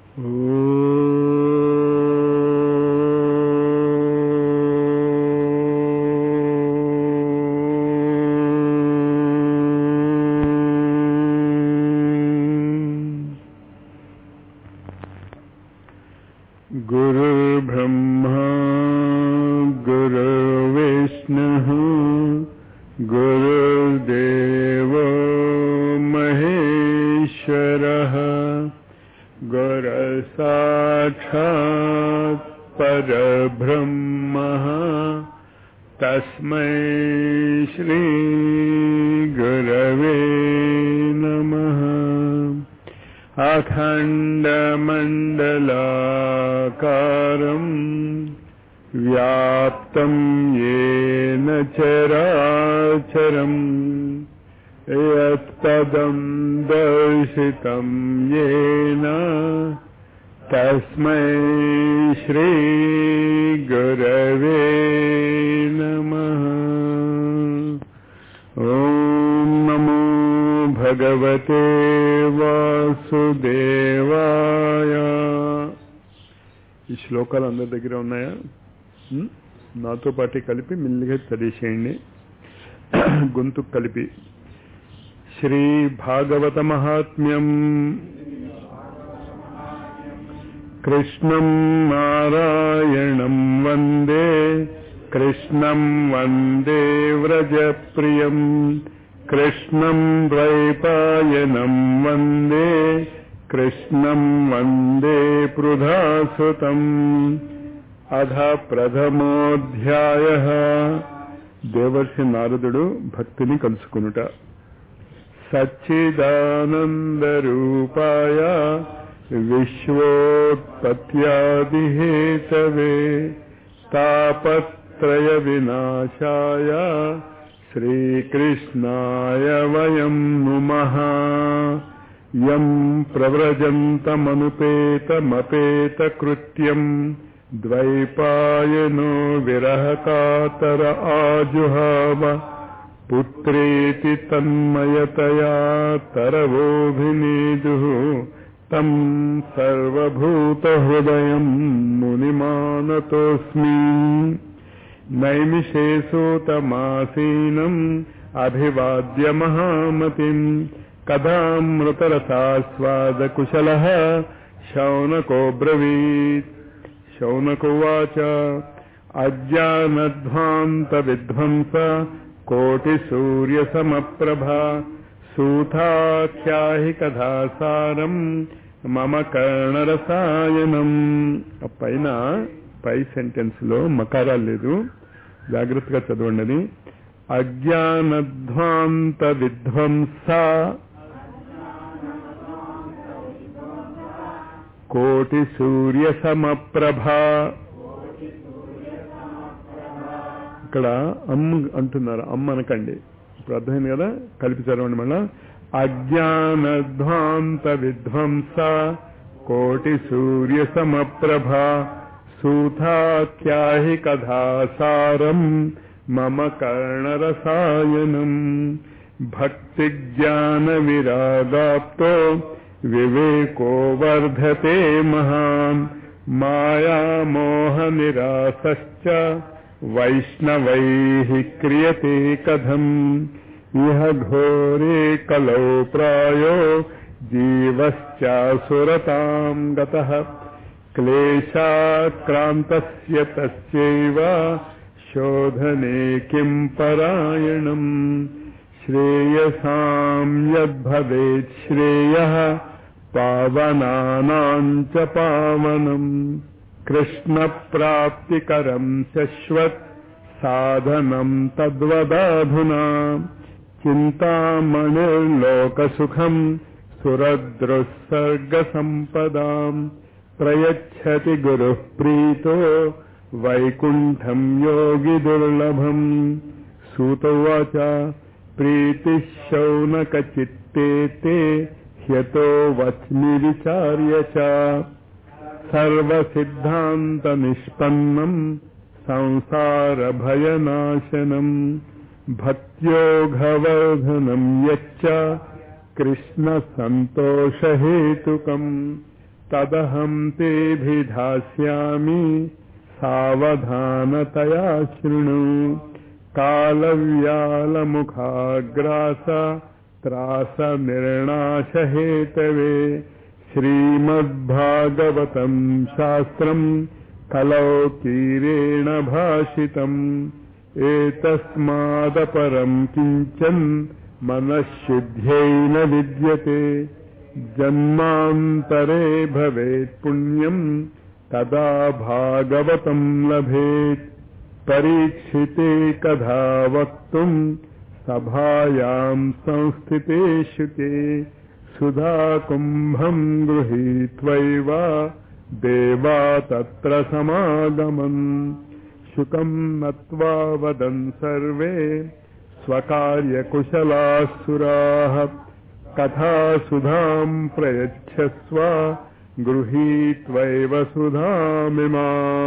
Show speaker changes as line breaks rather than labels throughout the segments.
गुरुर्ब्रह्मा गुरुर्विष्णुः गुरुर्देव महेश्वरः गुरसाक्षात् परब्रह्मः तस्मै श्रीगुरवे नमः अखण्डमण्डलाकारम् व्याप्तं येन चराचरम् यत्पदं दर्शितं येन तस्मै श्रीगुरवे नमः ॐ नमो भगवते వాసుదేవాయ ఈ శ్లోకాలు అందరి దగ్గర ఉన్నాయా ఉం? నాతో పాటు కలిపి మెల్లిగా చదివేసేయండి గొంతు కలిపి శ్రీ భాగవత మహాత్మ్యం కృష్ణం నారాయణం వందే కృష్ణం వందే వ్రజప్రియం కృష్ణం ద్వైపాయనం వందే కృష్ణం వందే పృధాసుతం అధ ప్రథమోధ్యాయ దేవర్షి నారదుడు భక్తిని కలుసుకునుట సచ్చిదానందరూపాయ విశ్వోత్పత్యాదిహేతవే తాపత్రయ వినాశాయ శ్రీకృష్ణాయ వయం నుమః యం ప్రవ్రజంతమనుపేతమపేతకృత్యం ద్వైపాయనో విరహకాతర ఆజుహావ పుత్రేతి తన్మయతయా తరవోభినేదు తం సర్వభూతహృదయం మునిమానతోస్మి నైమిషేసూతమాసీనం అభివాద్య మహామతిం కథామృతరసాస్వాదకుశల శౌనకో బ్రవీత్ శౌనకోవాచ అజ్ఞానధ్వాంత విధ్వంస కోటి సూర్య సమప్రభా సూథాఖ్యాహి కథాసారం మమ కర్ణరసాయనం ఆ పైన పై సెంటెన్స్ లో మకారాలు లేదు జాగ్రత్తగా చదవండి అది అజ్ఞానధ్వాంత విధ్వంస కోటి సూర్య సమప్రభా ఇక్కడ అమ్మ అంటున్నారు అమ్మ అనకండి ఇప్పుడు అర్థమైంది కదా కలిపి చదవండి మళ్ళా అజ్ఞానధ్వాంత విధ్వంస కోటి సూర్య సమప్రభా సూథాఖ్యాహి కథాసారం మమ కర్ణరసాయనం భక్తి జ్ఞాన విరాగాప్తో వివేకో వర్ధతే మహాన్ మాయామోహ నిరాసశ్చ వైష్ణవైః క్రియతే కథం ఇహ ఘోరే కలౌ ప్రాయో జీవశ్చాసురతాం గతః క్లేశాక్రాంతస్య తస్యైవ శోధనే కిం పరాయణం శ్రేయసాం యద్భవేత్ శ్రేయః పావనానాం చ పావనం కృష్ణప్రాప్తికరం శశ్వత్ సాధనం తద్వదాధునా చింతామణిర్లోకసుఖం సురదృసర్గసంపదాం ప్రయచ్చతి గురుః ప్రీతో వైకుంఠం యోగి దుర్లభం సూతోవాచ ప్రీతిः శౌనకచిత్తే తే హ్యతో వచ్మి విచార్య చ సర్వసిద్ధాంతనిష్పన్నం సంసారభయనాశనం భక్త్యోఘవర్ధనం యచ్చ కృష్ణ సంతోషహేతుకం తదహం తేభిధాస్యామి సావధానతయా శృణు కాలవ్యాలముఖాగ్రాస త్రాస నిర్ణాశహేతవే శ్రీమద్భాగవతం శాస్త్రం కలౌ కీరేణ భాషితం ఏతస్మాదపరం కించన్ మనఃశుద్ధ్యైన విద్యతే జన్మాంతరే భవేత్ పుణ్యం తదా భాగవతం లభేత్ పరీక్షితే కథా వక్తుం సభాయాం సంస్థితే శుకే సుధాకుంభం గృహీత్వైవ దేవా తత్ర సమాగమన్ శుకం నత్వా వదన్ సర్వే స్వకార్యకుశలాసురాः కథా సుధాం ప్రయచ్చస్వ గృహీత్వైవ సుధామిమా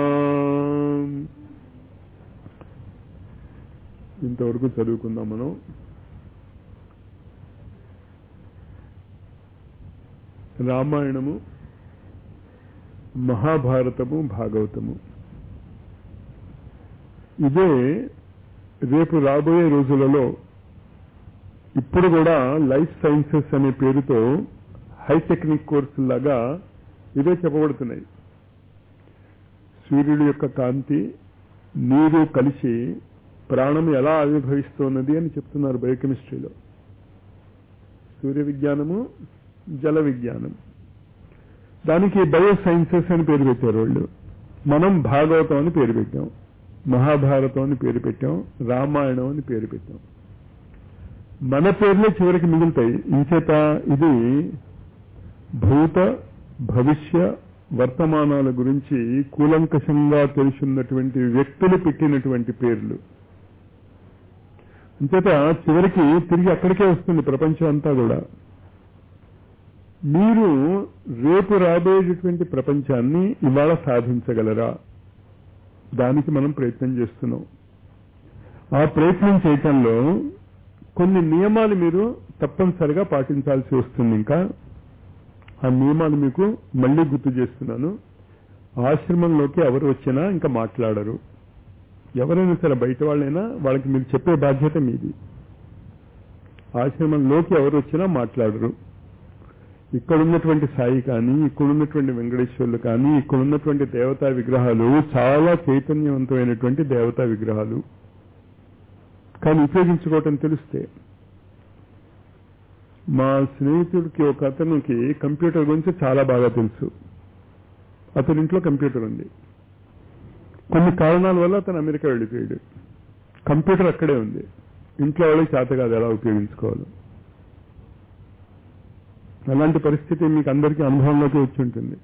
ఇంతవరకు చదువుకుందాం మనం రామాయణము మహాభారతము భాగవతము ఇదే రేపు రాబోయే రోజులలో ఇప్పుడు కూడా లైఫ్ సైన్సెస్ అనే పేరుతో హైటెక్నిక్ కోర్సు లాగా ఇదే చెప్పబడుతున్నాయి సూర్యుడి యొక్క కాంతి నీరు కలిసి ప్రాణం ఎలా ఆవిర్భవిస్తున్నది అని చెప్తున్నారు బయోకెమిస్ట్రీలో సూర్య విజ్ఞానము జల విజ్ఞానం దానికి బయో సైన్సెస్ అని పేరు పెట్టారు వాళ్ళు మనం భాగవతం అని పేరు పెట్టాం మహాభారతం అని పేరు పెట్టాం రామాయణం అని పేరు పెట్టాం మన పేర్లే చివరికి మిగులుతాయి ఇంచేత ఇది భూత భవిష్య వర్తమానాల గురించి కూలంకషంగా తెలుసున్నటువంటి వ్యక్తులు పెట్టినటువంటి పేర్లు అంచేత చివరికి తిరిగి అక్కడికే వస్తుంది ప్రపంచం అంతా కూడా మీరు రేపు రాబోయేటటువంటి ప్రపంచాన్ని ఇవాళ సాధించగలరా దానికి మనం ప్రయత్నం చేస్తున్నాం ఆ ప్రయత్నం చేయటంలో కొన్ని నియమాలు మీరు తప్పనిసరిగా పాటించాల్సి వస్తుంది ఇంకా ఆ నియమాలు మీకు మళ్ళీ గుర్తు చేస్తున్నాను ఆశ్రమంలోకి ఎవరు వచ్చినా ఇంకా మాట్లాడరు ఎవరైనా సరే బయట వాళ్ళైనా వాళ్ళకి మీరు చెప్పే బాధ్యత మీది ఆశ్రమంలోకి ఎవరు వచ్చినా మాట్లాడరు ఇక్కడున్నటువంటి సాయి కానీ ఇక్కడున్నటువంటి వెంకటేశ్వర్లు కానీ ఇక్కడున్నటువంటి దేవతా విగ్రహాలు చాలా చైతన్యవంతమైనటువంటి దేవతా విగ్రహాలు కానీ ఉపయోగించుకోవటం తెలిస్తే మా స్నేహితుడికి ఒక అతనికి కంప్యూటర్ గురించి చాలా బాగా తెలుసు అతని ఇంట్లో కంప్యూటర్ ఉంది కొన్ని కారణాల వల్ల అతను అమెరికా వెళ్ళిపోయాడు కంప్యూటర్ అక్కడే ఉంది ఇంట్లో వాళ్ళకి చేత కాదు ఎలా ఉపయోగించుకోవాలి అలాంటి పరిస్థితి మీకు అందరికీ అనుభవంలోకి వచ్చి ఉంటుంది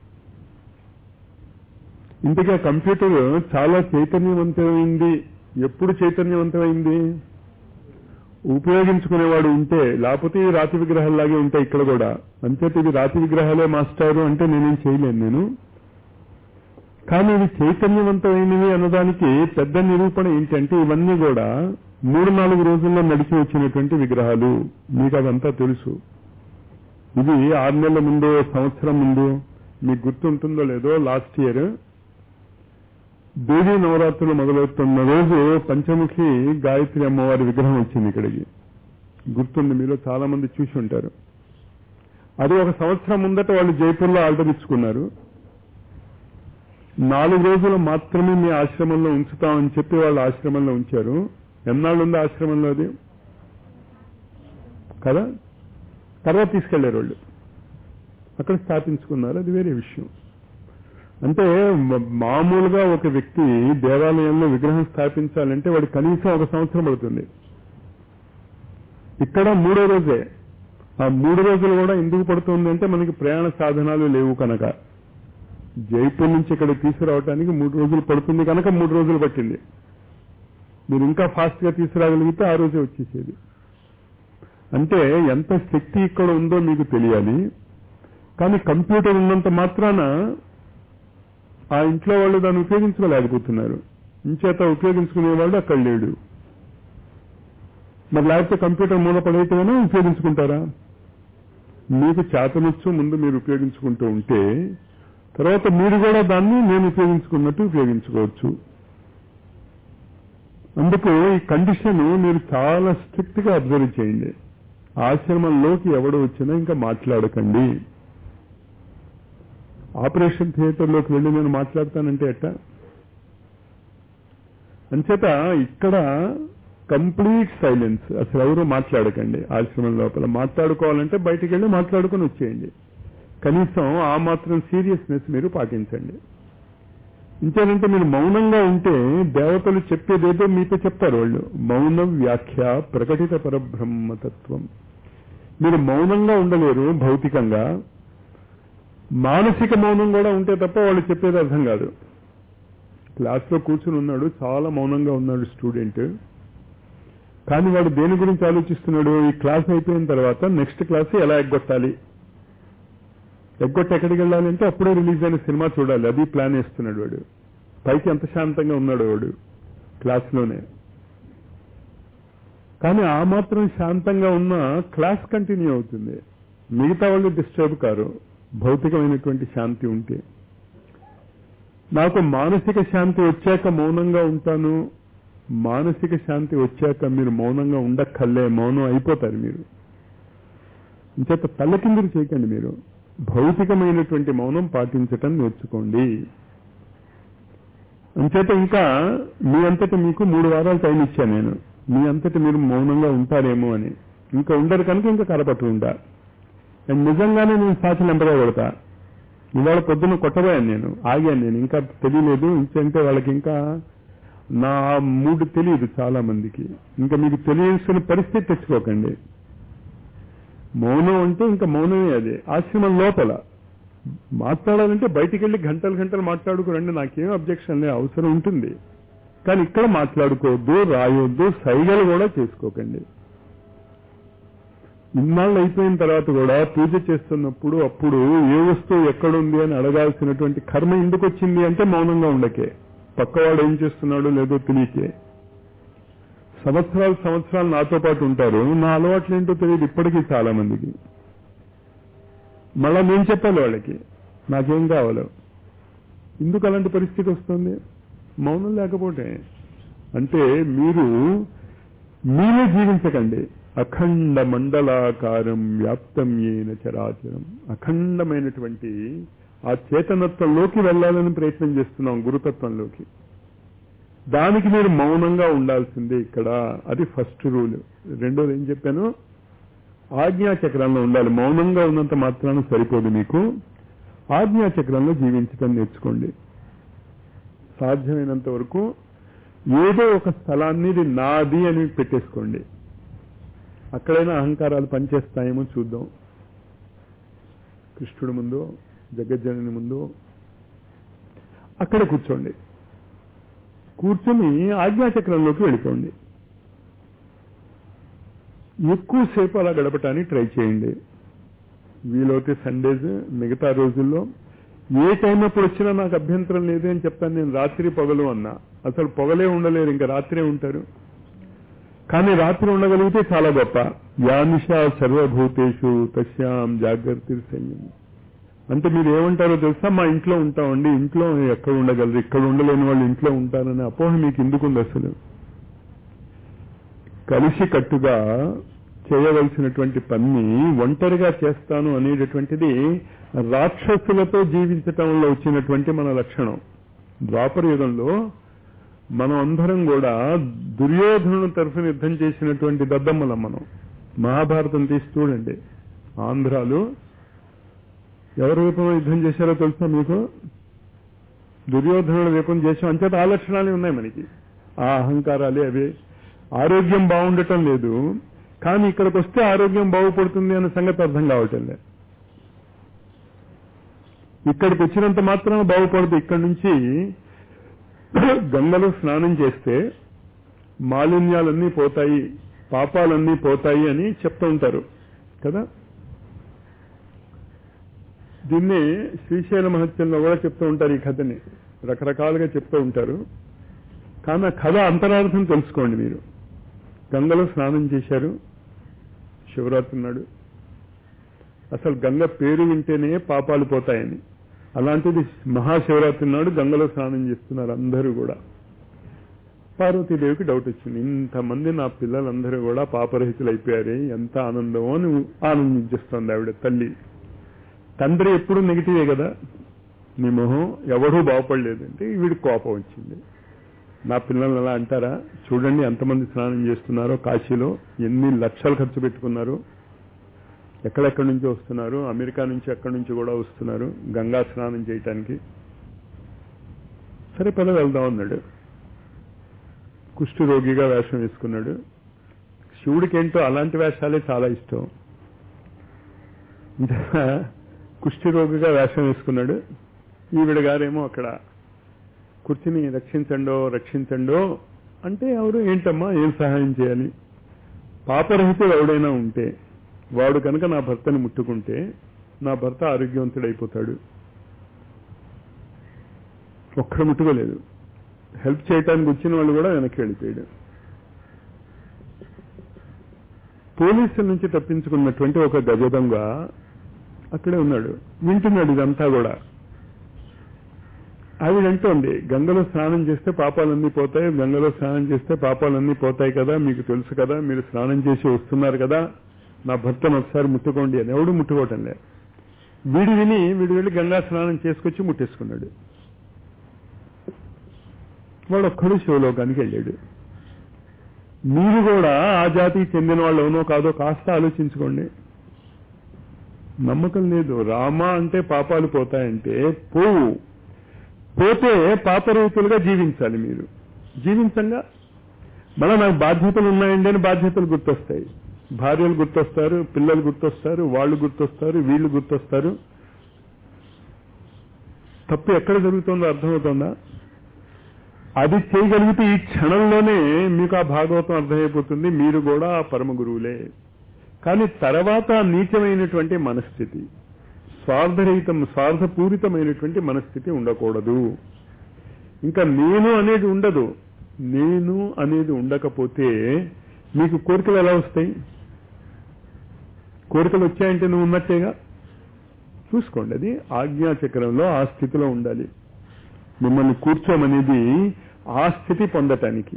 ఇంతకీ ఆ కంప్యూటర్ చాలా చైతన్యవంతమైంది ఎప్పుడు చైతన్యవంతమైంది ఉపయోగించుకునేవాడు ఉంటే లేకపోతే ఈ రాతి విగ్రహాల్లాగే ఉంటాయి ఇక్కడ కూడా అంచేత ఇది రాతి విగ్రహాలే మాస్టారు అంటే నేనేం చేయలేను నేను కానీ ఇవి చైతన్యవంతమైనవి అన్నదానికి పెద్ద నిరూపణ ఏంటంటే ఇవన్నీ కూడా మూడు నాలుగు రోజుల్లో నడిచి వచ్చినటువంటి విగ్రహాలు మీకు అదంతా తెలుసు ఇది ఆరు నెలల ముందు సంవత్సరం ముందు మీకు గుర్తుంటుందో లేదో లాస్ట్ ఇయర్ దేవీ నవరాత్రులు మొదలవుతున్న రోజు పంచముఖి గాయత్రి అమ్మవారి విగ్రహం వచ్చింది ఇక్కడికి గుర్తుంది మీలో చాలా మంది చూసి ఉంటారు అది ఒక సంవత్సరం ముందట వాళ్ళు జైపూర్లో ఆర్డర్ ఇచ్చుకున్నారు నాలుగు రోజులు మాత్రమే మీ ఆశ్రమంలో ఉంచుతామని చెప్పి వాళ్ళు ఆశ్రమంలో ఉంచారు ఎన్నాళ్ళు ఉంది ఆశ్రమంలో అది కదా తర్వాత తీసుకెళ్లారు వాళ్ళు అక్కడ స్థాపించుకున్నారు అది వేరే విషయం అంటే మామూలుగా ఒక వ్యక్తి దేవాలయంలో విగ్రహం స్థాపించాలంటే వాడు కనీసం ఒక సంవత్సరం పడుతుంది ఇక్కడ మూడో రోజే ఆ మూడు రోజులు కూడా ఎందుకు పడుతుంది అంటే మనకి ప్రయాణ సాధనాలు లేవు కనుక జైపూర్ నుంచి ఇక్కడ తీసుకురావడానికి మూడు రోజులు పడుతుంది కనుక మూడు రోజులు పట్టింది మీరు ఇంకా ఫాస్ట్ గా తీసుకురాగలిగితే ఆ రోజే వచ్చేసేది అంటే ఎంత శక్తి ఇక్కడ ఉందో మీకు తెలియాలి కానీ కంప్యూటర్ ఉన్నంత మాత్రాన ఆ ఇంట్లో వాళ్ళు దాన్ని ఉపయోగించుకోలేకపోతున్నారు ఇంచేత ఉపయోగించుకునేవాళ్ళు అక్కడ లేడు మరి లేకపోతే కంప్యూటర్ మూల పడైతేనే ఉపయోగించుకుంటారా మీకు చేతనొచ్చు ముందు మీరు ఉపయోగించుకుంటూ ఉంటే తర్వాత మీరు కూడా దాన్ని నేను ఉపయోగించుకున్నట్టు ఉపయోగించుకోవచ్చు అందుకు ఈ కండిషన్ మీరు చాలా స్ట్రిక్ట్ గా అబ్జర్వ్ చేయండి ఆశ్రమంలోకి ఎవడు వచ్చినా ఇంకా మాట్లాడకండి ఆపరేషన్ థియేటర్లోకి వెళ్ళి నేను మాట్లాడతానంటే ఎట్టా అంచేత ఇక్కడ కంప్లీట్ సైలెన్స్ అసలు ఎవరు మాట్లాడకండి ఆశ్రమం లోపల మాట్లాడుకోవాలంటే బయటికి వెళ్ళి మాట్లాడుకుని వచ్చేయండి కనీసం ఆ మాత్రం సీరియస్నెస్ మీరు పాటించండి ఇంకేనంటే మీరు మౌనంగా ఉంటే దేవతలు చెప్పేదేదో మీతో చెప్తారు వాళ్ళు మౌన వ్యాఖ్య ప్రకటిత పరబ్రహ్మతత్వం మీరు మౌనంగా ఉండలేరు భౌతికంగా మానసిక మౌనం కూడా ఉంటే తప్ప వాళ్ళు చెప్పేది అర్థం కాదు క్లాస్లో కూర్చుని ఉన్నాడు చాలా మౌనంగా ఉన్నాడు స్టూడెంట్ కానీ వాడు దేని గురించి ఆలోచిస్తున్నాడు ఈ క్లాస్ అయిపోయిన తర్వాత నెక్స్ట్ క్లాస్ ఎలా ఎగ్గొట్టాలి ఎగ్గొట్టి ఎక్కడికి వెళ్ళాలంటే అప్పుడే రిలీజ్ అయిన సినిమా చూడాలి అది ప్లాన్ వేస్తున్నాడు వాడు పైకి ఎంత శాంతంగా ఉన్నాడు వాడు క్లాస్లోనే కానీ ఆ మాత్రం శాంతంగా ఉన్న క్లాస్ కంటిన్యూ అవుతుంది మిగతా వాళ్ళు డిస్టర్బ్ కారు భౌతికమైనటువంటి శాంతి ఉంటే నాకు మానసిక శాంతి వచ్చాక మౌనంగా ఉంటాను మానసిక శాంతి వచ్చాక మీరు మౌనంగా ఉండక్కర్లే మౌనం అయిపోతారు మీరు ఇంచేత తల్లకిందులు చేయకండి మీరు భౌతికమైనటువంటి మౌనం పాటించటం నేర్చుకోండి అంచేత ఇంకా మీ అంతటి మీకు మూడు వారాలు టైం ఇచ్చాను నేను మీ అంతటి మీరు మౌనంగా ఉంటారేమో అని ఇంకా ఉండరు కనుక ఇంకా కరపట్టు ఉంటా అండ్ నిజంగానే నేను సాచి నెంబరే కొడతా ఇవాళ పొద్దున్న కొట్టబోయాను నేను ఆగాను నేను ఇంకా తెలియలేదు ఇంకంటే వాళ్ళకి ఇంకా నా మూడు తెలియదు చాలా మందికి ఇంకా మీకు తెలియాల్సిన పరిస్థితి తెచ్చుకోకండి మౌనం అంటే ఇంకా మౌనమే అదే ఆశ్రమం లోపల మాట్లాడాలంటే బయటికి వెళ్ళి గంటలు గంటలు మాట్లాడుకోరండి నాకేం అబ్జెక్షన్ లేదు అవసరం ఉంటుంది కానీ ఇక్కడ మాట్లాడుకోవద్దు రాయొద్దు సైగలు కూడా చేసుకోకండి ఇన్నాళ్ళు అయిపోయిన తర్వాత కూడా పూజ చేస్తున్నప్పుడు అప్పుడు ఏ వస్తువు ఎక్కడుంది అని అడగాల్సినటువంటి కర్మ ఎందుకు వచ్చింది అంటే మౌనంగా ఉండకే పక్కవాడు ఏం చేస్తున్నాడో లేదో తెలియకే సంవత్సరాలు సంవత్సరాలు నాతో పాటు ఉంటారు నా అలవాట్లు ఏంటో తెలియదు ఇప్పటికీ చాలా మందికి మళ్ళా నేను చెప్పాలి వాళ్ళకి నాకేం కావాలో ఎందుకు అలాంటి పరిస్థితి వస్తుంది మౌనం లేకపోతే అంటే మీరు మీరే జీవించకండి అఖండ మండలాకారం వ్యాప్తం ఏన చరాచరం అఖండమైనటువంటి ఆ చేతనత్వంలోకి వెళ్ళాలని ప్రయత్నం చేస్తున్నాం గురుతత్వంలోకి దానికి మీరు మౌనంగా ఉండాల్సిందే ఇక్కడ అది ఫస్ట్ రూల్ రెండోది ఏం చెప్పాను ఆజ్ఞాచక్రంలో ఉండాలి మౌనంగా ఉన్నంత మాత్రాన సరిపోదు మీకు ఆజ్ఞాచక్రంలో జీవించటం నేర్చుకోండి సాధ్యమైనంత వరకు ఏదో ఒక స్థలాన్ని ఇది నాది అని పెట్టేసుకోండి అక్కడైనా అహంకారాలు పనిచేస్తాయేమో చూద్దాం కృష్ణుడి ముందు జగజ్జనని ముందు అక్కడ కూర్చోండి కూర్చొని ఆజ్ఞాచక్రంలోకి వెళ్ళిపోండి ఎక్కువసేపు అలా గడపటానికి ట్రై చేయండి వీలైతే సండేస్ మిగతా రోజుల్లో ఏ టైం అప్పుడు వచ్చినా నాకు అభ్యంతరం లేదు అని చెప్తాను నేను రాత్రి పొగలు అన్నా అసలు పొగలే ఉండలేరు ఇంకా రాత్రే ఉంటారు కానీ రాత్రి ఉండగలిగితే చాలా గొప్ప యానిష సర్వభూతేషు తస్యాం జాగ్రత్త సంయమి అంటే మీరు ఏమంటారో తెలుసా మా ఇంట్లో ఉంటామండి ఇంట్లో ఎక్కడ ఉండగలరు ఇక్కడ ఉండలేని వాళ్ళు ఇంట్లో ఉంటారనే అపోహ మీకు ఎందుకుంది అసలు కలిసి కట్టుగా చేయవలసినటువంటి పని ఒంటరిగా చేస్తాను అనేటటువంటిది రాక్షసులతో జీవించటంలో వచ్చినటువంటి మన లక్షణం ద్వాపర యుగంలో మనం అందరం కూడా దుర్యోధను తరఫున యుద్ధం చేసినటువంటి దద్దమ్మలం మనం మహాభారతం తీసి చూడండి ఆంధ్రాలు ఎవరి రూపంలో యుద్ధం చేశారో తెలుసా మీకు దుర్యోధనుల రూపం చేసాం అంచేత ఆ లక్షణాలే ఉన్నాయి మనకి ఆ అహంకారాలే అవే ఆరోగ్యం బాగుండటం లేదు కానీ ఇక్కడికి వస్తే ఆరోగ్యం బాగుపడుతుంది అనే సంగతి అర్థం కావటం లేదు ఇక్కడికి వచ్చినంత మాత్రం బాగుపడదు ఇక్కడి నుంచి గంగలో స్నానం చేస్తే మాలిన్యాలన్నీ పోతాయి పాపాలన్నీ పోతాయి అని చెప్తూ ఉంటారు కదా దీన్ని శ్రీశైల మహత్యంలో కూడా చెప్తూ ఉంటారు ఈ కథని రకరకాలుగా చెప్తూ ఉంటారు కానీ ఆ కథ అంతరార్థం తెలుసుకోండి మీరు గంగలో స్నానం చేశారు శివరాత్రి నాడు అసలు గంగ పేరు వింటేనే పాపాలు పోతాయని అలాంటిది మహాశివరాత్రి నాడు గంగలో స్నానం చేస్తున్నారు అందరూ కూడా పార్వతీదేవికి డౌట్ వచ్చింది ఇంతమంది నా పిల్లలందరూ కూడా పాపరహితులు అయిపోయారే ఎంత ఆనందమో అని ఆనందించేస్తోంది ఆవిడ తల్లి తండ్రి ఎప్పుడు నెగిటివే కదా నీ మొహం ఎవడూ బాగుపడలేదంటే వీడికి కోపం వచ్చింది నా పిల్లలు అలా అంటారా చూడండి ఎంతమంది స్నానం చేస్తున్నారో కాశీలో ఎన్ని లక్షలు ఖర్చు పెట్టుకున్నారు ఎక్కడెక్కడి నుంచి వస్తున్నారు అమెరికా నుంచి ఎక్కడి నుంచి కూడా వస్తున్నారు గంగా స్నానం చేయటానికి సరే పద వెళ్దాం అన్నాడు కుష్ఠు రోగిగా వేషం వేసుకున్నాడు శివుడికి ఏంటో అలాంటి వేషాలే చాలా ఇష్టం కుష్ఠి రోగిగా వేషం వేసుకున్నాడు ఈవిడ గారేమో అక్కడ కూర్చుని రక్షించండో రక్షించండో అంటే ఎవరు ఏంటమ్మా ఏం సహాయం చేయాలి పాపరహితుడు ఎవడైనా ఉంటే వాడు కనుక నా భర్తని ముట్టుకుంటే నా భర్త ఆరోగ్యవంతుడైపోతాడు ఒక్కడు ముట్టుకోలేదు హెల్ప్ చేయటానికి వచ్చిన వాళ్ళు కూడా వెనక్కి వెళ్ళిపోయాడు పోలీసుల నుంచి తప్పించుకున్నటువంటి ఒక గజదొంగ అక్కడే ఉన్నాడు వింటున్నాడు ఇదంతా కూడా ఆవిడంటోంది గంగలో స్నానం చేస్తే పాపాలన్నీ పోతాయి గంగలో స్నానం చేస్తే పాపాలన్నీ పోతాయి కదా మీకు తెలుసు కదా మీరు స్నానం చేసి వస్తున్నారు కదా నా భర్తను ఒకసారి ముట్టుకోండి అని ఎవడు ముట్టుకోవటం లే వీడు విని వీడు వెళ్ళి గంగా స్నానం చేసుకొచ్చి ముట్టేసుకున్నాడు వాడు ఒక్కడు శివలోకానికి వెళ్ళాడు మీరు కూడా ఆ జాతికి చెందిన వాళ్ళు అవునో కాదో కాస్త ఆలోచించుకోండి నమ్మకం లేదు రామ అంటే పాపాలు పోతాయంటే పోవు పోతే పాపరహితులుగా జీవించాలి మీరు జీవించంగా మళ్ళీ నాకు బాధ్యతలు ఉన్నాయండి అని బాధ్యతలు గుర్తొస్తాయి భార్యలు గుర్తొస్తారు పిల్లలు గుర్తొస్తారు వాళ్ళు గుర్తొస్తారు వీళ్ళు గుర్తొస్తారు తప్పు ఎక్కడ జరుగుతుందో అర్థమవుతుందా అది చేయగలిగితే ఈ క్షణంలోనే మీకు ఆ భాగవతం అర్థమైపోతుంది మీరు కూడా ఆ పరమ గురువులే కానీ తర్వాత నీచమైనటువంటి మనస్థితి స్వార్థరహితం స్వార్థపూరితమైనటువంటి మనస్థితి ఉండకూడదు ఇంకా నేను అనేది ఉండదు నేను అనేది ఉండకపోతే మీకు కోరికలు ఎలా వస్తాయి కోరికలు వచ్చాయంటే నువ్వు ఉన్నట్టేగా చూసుకోండి అది ఆజ్ఞాచక్రంలో ఆ స్థితిలో ఉండాలి మిమ్మల్ని కూర్చోమనేది ఆ స్థితి పొందటానికి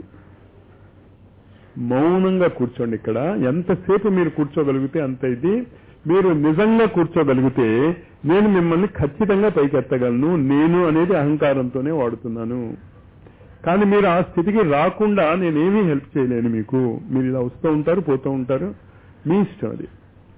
మౌనంగా కూర్చోండి ఇక్కడ ఎంతసేపు మీరు కూర్చోగలిగితే అంత ఇది మీరు నిజంగా కూర్చోగలిగితే నేను మిమ్మల్ని ఖచ్చితంగా పైకెత్తగలను నేను అనేది అహంకారంతోనే వాడుతున్నాను కానీ మీరు ఆ స్థితికి రాకుండా నేనేమీ హెల్ప్ చేయలేను మీకు మీరు ఇలా వస్తూ ఉంటారు పోతూ ఉంటారు మీ ఇష్టం అది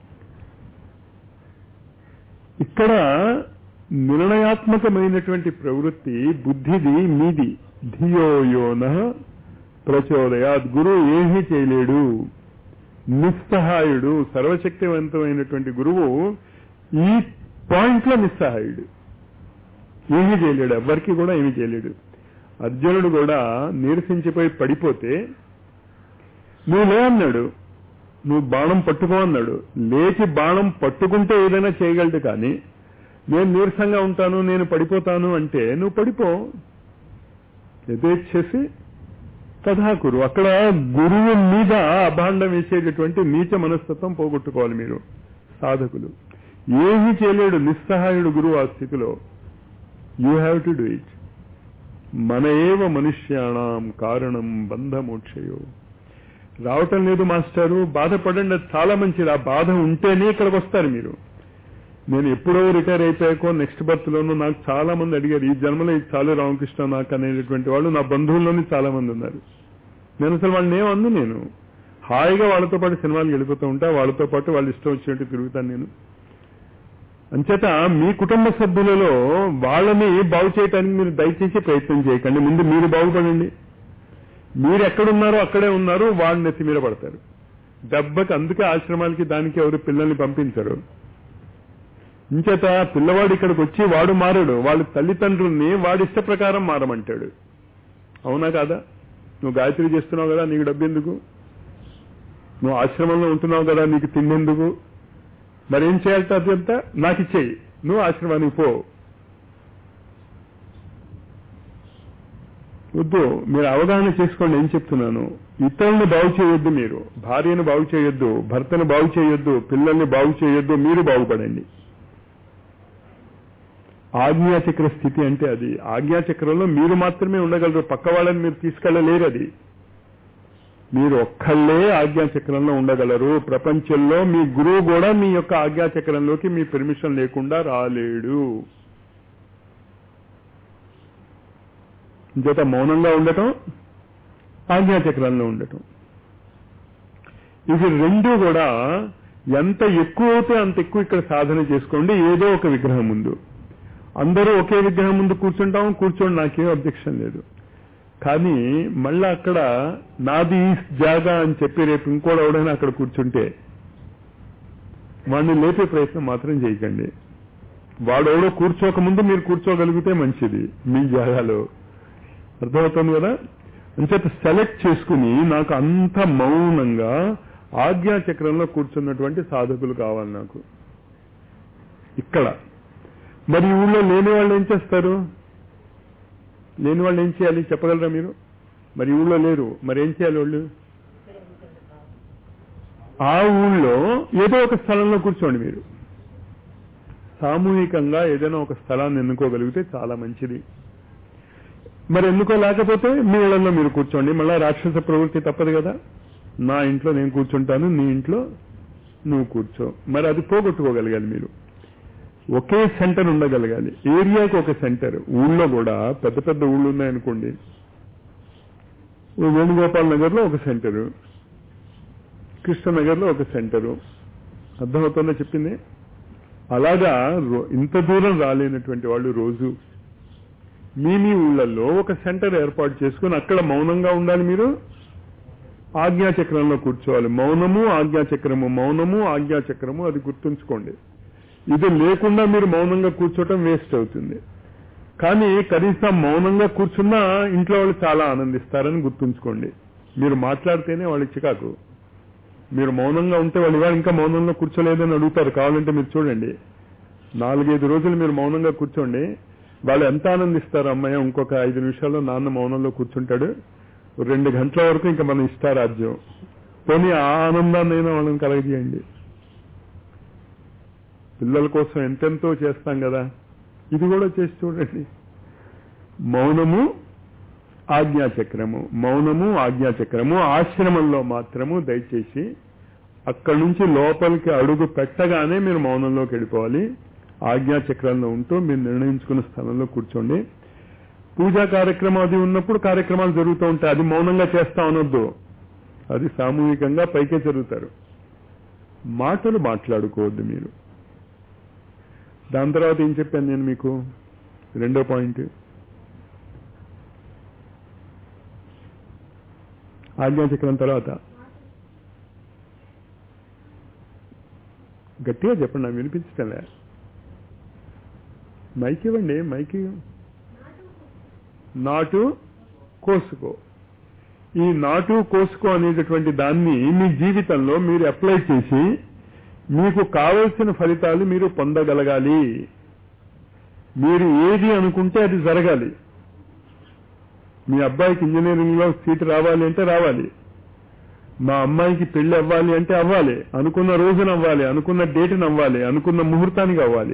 ఇక్కడ నిర్ణయాత్మకమైనటువంటి ప్రవృత్తి బుద్ధిది మీది ధియోయోన ప్రచోదయాత్ గురువు ఏమీ చేయలేడు నిస్సహాయుడు సర్వశక్తివంతమైనటువంటి గురువు ఈ పాయింట్ లో నిస్సహాయుడు ఏమీ చేయలేడు ఎవ్వరికి కూడా ఏమీ చేయలేడు అర్జునుడు కూడా నీరసించిపోయి పడిపోతే నువ్వు లే అన్నాడు నువ్వు బాణం పట్టుకో అన్నాడు లేచి బాణం పట్టుకుంటే ఏదైనా చేయగలడు కానీ నేను నీరసంగా ఉంటాను నేను పడిపోతాను అంటే నువ్వు పడిపో యథేచ్ఛసి కథాకురు అక్కడ గురువు మీద అభాండం వేసేటటువంటి నీచ మనస్తత్వం పోగొట్టుకోవాలి మీరు సాధకులు ఏమీ చేయలేడు నిస్సహాయుడు గురువు ఆ స్థితిలో you have to do it మన ఏవ మనుష్యాణం కారణం బంధమోక్షయో రావటం లేదు మాస్టారు బాధపడండి అది చాలా మంచిది ఆ బాధ ఉంటేనే ఇక్కడికి వస్తారు మీరు నేను ఎప్పుడో రిటైర్ అయిపోయాకో నెక్స్ట్ బర్త్ లోనూ నాకు చాలా మంది అడిగారు ఈ జన్మలో ఇది చాలు రామకృష్ణ నాకు అనేటటువంటి వాళ్ళు నా బంధువుల్లోనే చాలా మంది ఉన్నారు నేను అసలు వాళ్ళని ఏమందు నేను హాయిగా వాళ్ళతో పాటు సినిమాలు వెళ్ళిపోతూ ఉంటా వాళ్ళతో పాటు వాళ్ళు ఇష్టం వచ్చినట్టు తిరుగుతాను నేను అంచేత మీ కుటుంబ సభ్యులలో వాళ్ళని బాగు చేయడానికి మీరు దయచేసి ప్రయత్నం చేయకండి ముందు మీరు బాగుపడండి మీరు ఎక్కడున్నారో అక్కడే ఉన్నారు వాళ్ళు నెత్తి మీద పడతారు దెబ్బకి అందుకే ఆశ్రమాలకి దానికి ఎవరు పిల్లల్ని పంపించరు ఇంచేత పిల్లవాడు ఇక్కడికి వచ్చి వాడు మారడు వాళ్ళ తల్లిదండ్రుల్ని వాడి ఇష్ట ప్రకారం మారమంటాడు అవునా కాదా నువ్వు గాయత్రి చేస్తున్నావు కదా నీకు డబ్బెందుకు నువ్వు ఆశ్రమంలో ఉంటున్నావు కదా నీకు తిండెందుకు మరేం చేయాలి అదంతా నాకు ఇచ్చేయి నువ్వు ఆశ్రమానికి పో వద్దు మీరు అవగాహన చేసుకోండి ఏం చెప్తున్నాను ఇతరులను బాగు చేయొద్దు మీరు భార్యను బాగు చేయొద్దు భర్తను బాగు చేయొద్దు పిల్లల్ని బాగు చేయొద్దు మీరు బాగుపడండి ఆజ్ఞాచక్ర స్థితి అంటే అది ఆజ్ఞాచక్రంలో మీరు మాత్రమే ఉండగలరు పక్క వాళ్ళని మీరు తీసుకెళ్ళలేరు అది మీరు ఒక్కళ్ళే ఆజ్ఞాచక్రంలో ఉండగలరు ప్రపంచంలో మీ గురువు కూడా మీ యొక్క ఆజ్ఞాచక్రంలోకి మీ పర్మిషన్ లేకుండా రాలేడు ఇంచేత మౌనంగా ఉండటం ఆజ్ఞాచక్రంలో ఉండటం ఇవి రెండు కూడా ఎంత ఎక్కువ అయితే అంత ఎక్కువ ఇక్కడ సాధన చేసుకోండి ఏదో ఒక విగ్రహం ముందు అందరూ ఒకే విగ్రహం ముందు కూర్చుంటాం కూర్చోండి నాకేం అబ్జెక్షన్ లేదు కానీ మళ్ళా అక్కడ నాది ఈ జాగా అని చెప్పి రేపు ఇంకోటి ఎవడైనా అక్కడ కూర్చుంటే వాడిని లేపే ప్రయత్నం మాత్రం చేయకండి వాడెవడో కూర్చోక ముందు మీరు కూర్చోగలిగితే మంచిది మీ జాగాలో అర్థమవుతుంది కదా అంచేత సెలెక్ట్ చేసుకుని నాకు అంత మౌనంగా ఆజ్ఞాచక్రంలో కూర్చున్నటువంటి సాధకులు కావాలి నాకు ఇక్కడ మరి ఈ ఊళ్ళో లేని వాళ్ళు ఏం చేస్తారు లేని వాళ్ళు ఏం చేయాలి చెప్పగలరా మీరు మరి ఊళ్ళో లేరు మరి ఏం చేయాలి వాళ్ళు ఆ ఊళ్ళో ఏదో ఒక స్థలంలో కూర్చోండి మీరు సామూహికంగా ఏదైనా ఒక స్థలాన్ని ఎన్నుకోగలిగితే చాలా మంచిది మరి ఎన్నుకో లేకపోతే మీ ఇళ్లలో మీరు కూర్చోండి మళ్ళా రాక్షస ప్రవృత్తి తప్పదు కదా నా ఇంట్లో నేను కూర్చుంటాను నీ ఇంట్లో నువ్వు కూర్చో మరి అది పోగొట్టుకోగలగాలి మీరు ఒకే సెంటర్ ఉండగలగాలి ఏరియాకి ఒక సెంటర్ ఊళ్ళో కూడా పెద్ద పెద్ద ఊళ్ళు ఉన్నాయనుకోండి వేణుగోపాల్ నగర్ లో ఒక సెంటరు కృష్ణనగర్ లో ఒక సెంటరు అర్థమవుతుందో చెప్పింది అలాగా రో- ఇంత దూరం రాలేనటువంటి వాళ్ళు రోజు మీ మీ ఊళ్ళల్లో ఒక సెంటర్ ఏర్పాటు చేసుకుని అక్కడ మౌనంగా ఉండాలి మీరు ఆజ్ఞాచక్రంలో కూర్చోవాలి మౌనము ఆజ్ఞాచక్రము మౌనము ఆజ్ఞాచక్రము అది గుర్తుంచుకోండి ఇది లేకుండా మీరు మౌనంగా కూర్చోవటం వేస్ట్ అవుతుంది కానీ కనీసం మౌనంగా కూర్చున్నా ఇంట్లో వాళ్ళు చాలా ఆనందిస్తారని గుర్తుంచుకోండి మీరు మాట్లాడితేనే వాళ్ళకి చికాకు మీరు మౌనంగా ఉంటే వాళ్ళు ఇవాళ ఇంకా మౌనంగా కూర్చోలేదని అడుగుతారు కావాలంటే మీరు చూడండి నాలుగైదు రోజులు మీరు మౌనంగా కూర్చోండి వాళ్ళు ఎంత ఆనందిస్తారు అమ్మాయి ఇంకొక ఐదు నిమిషాల్లో నాన్న మౌనంలో కూర్చుంటాడు రెండు గంటల వరకు ఇంకా మన ఇష్టారాజ్యం పోనీ ఆ ఆనందాన్నైనా వాళ్ళని కలగజేయండి పిల్లల కోసం ఎంతెంతో చేస్తాం కదా ఇది కూడా చేసి చూడండి మౌనము ఆజ్ఞాచక్రము మౌనము ఆజ్ఞాచక్రము ఆశ్రమంలో మాత్రము దయచేసి అక్కడి నుంచి లోపలికి అడుగు పెట్టగానే మీరు మౌనంలోకి వెళ్ళిపోవాలి ఆజ్ఞాచక్రంలో ఉంటూ మీరు నిర్ణయించుకున్న స్థలంలో కూర్చోండి పూజా కార్యక్రమం అది ఉన్నప్పుడు కార్యక్రమాలు జరుగుతూ ఉంటాయి అది మౌనంగా చేస్తా అనొద్దు అది సామూహికంగా పైకే జరుగుతారు మాటలు మాట్లాడుకోవద్దు మీరు దాని తర్వాత ఏం చెప్పాను నేను మీకు రెండో పాయింట్ ఆజ్ఞాచక్రం తర్వాత గట్టిగా చెప్పండి నాకు వినిపించటంలే మైక్ ఇవ్వండి మైక్ నాటు కోసుకో ఈ నాటు కోసుకో అనేటటువంటి దాన్ని మీ జీవితంలో మీరు అప్లై చేసి మీకు కావలసిన ఫలితాలు మీరు పొందగలగాలి మీరు ఏది అనుకుంటే అది జరగాలి మీ అబ్బాయికి ఇంజనీరింగ్ లో సీట్ రావాలి అంటే రావాలి మా అమ్మాయికి పెళ్లి అవ్వాలి అంటే అవ్వాలి అనుకున్న రోజున అవ్వాలి అనుకున్న డేట్ని అవ్వాలి అనుకున్న ముహూర్తానికి అవ్వాలి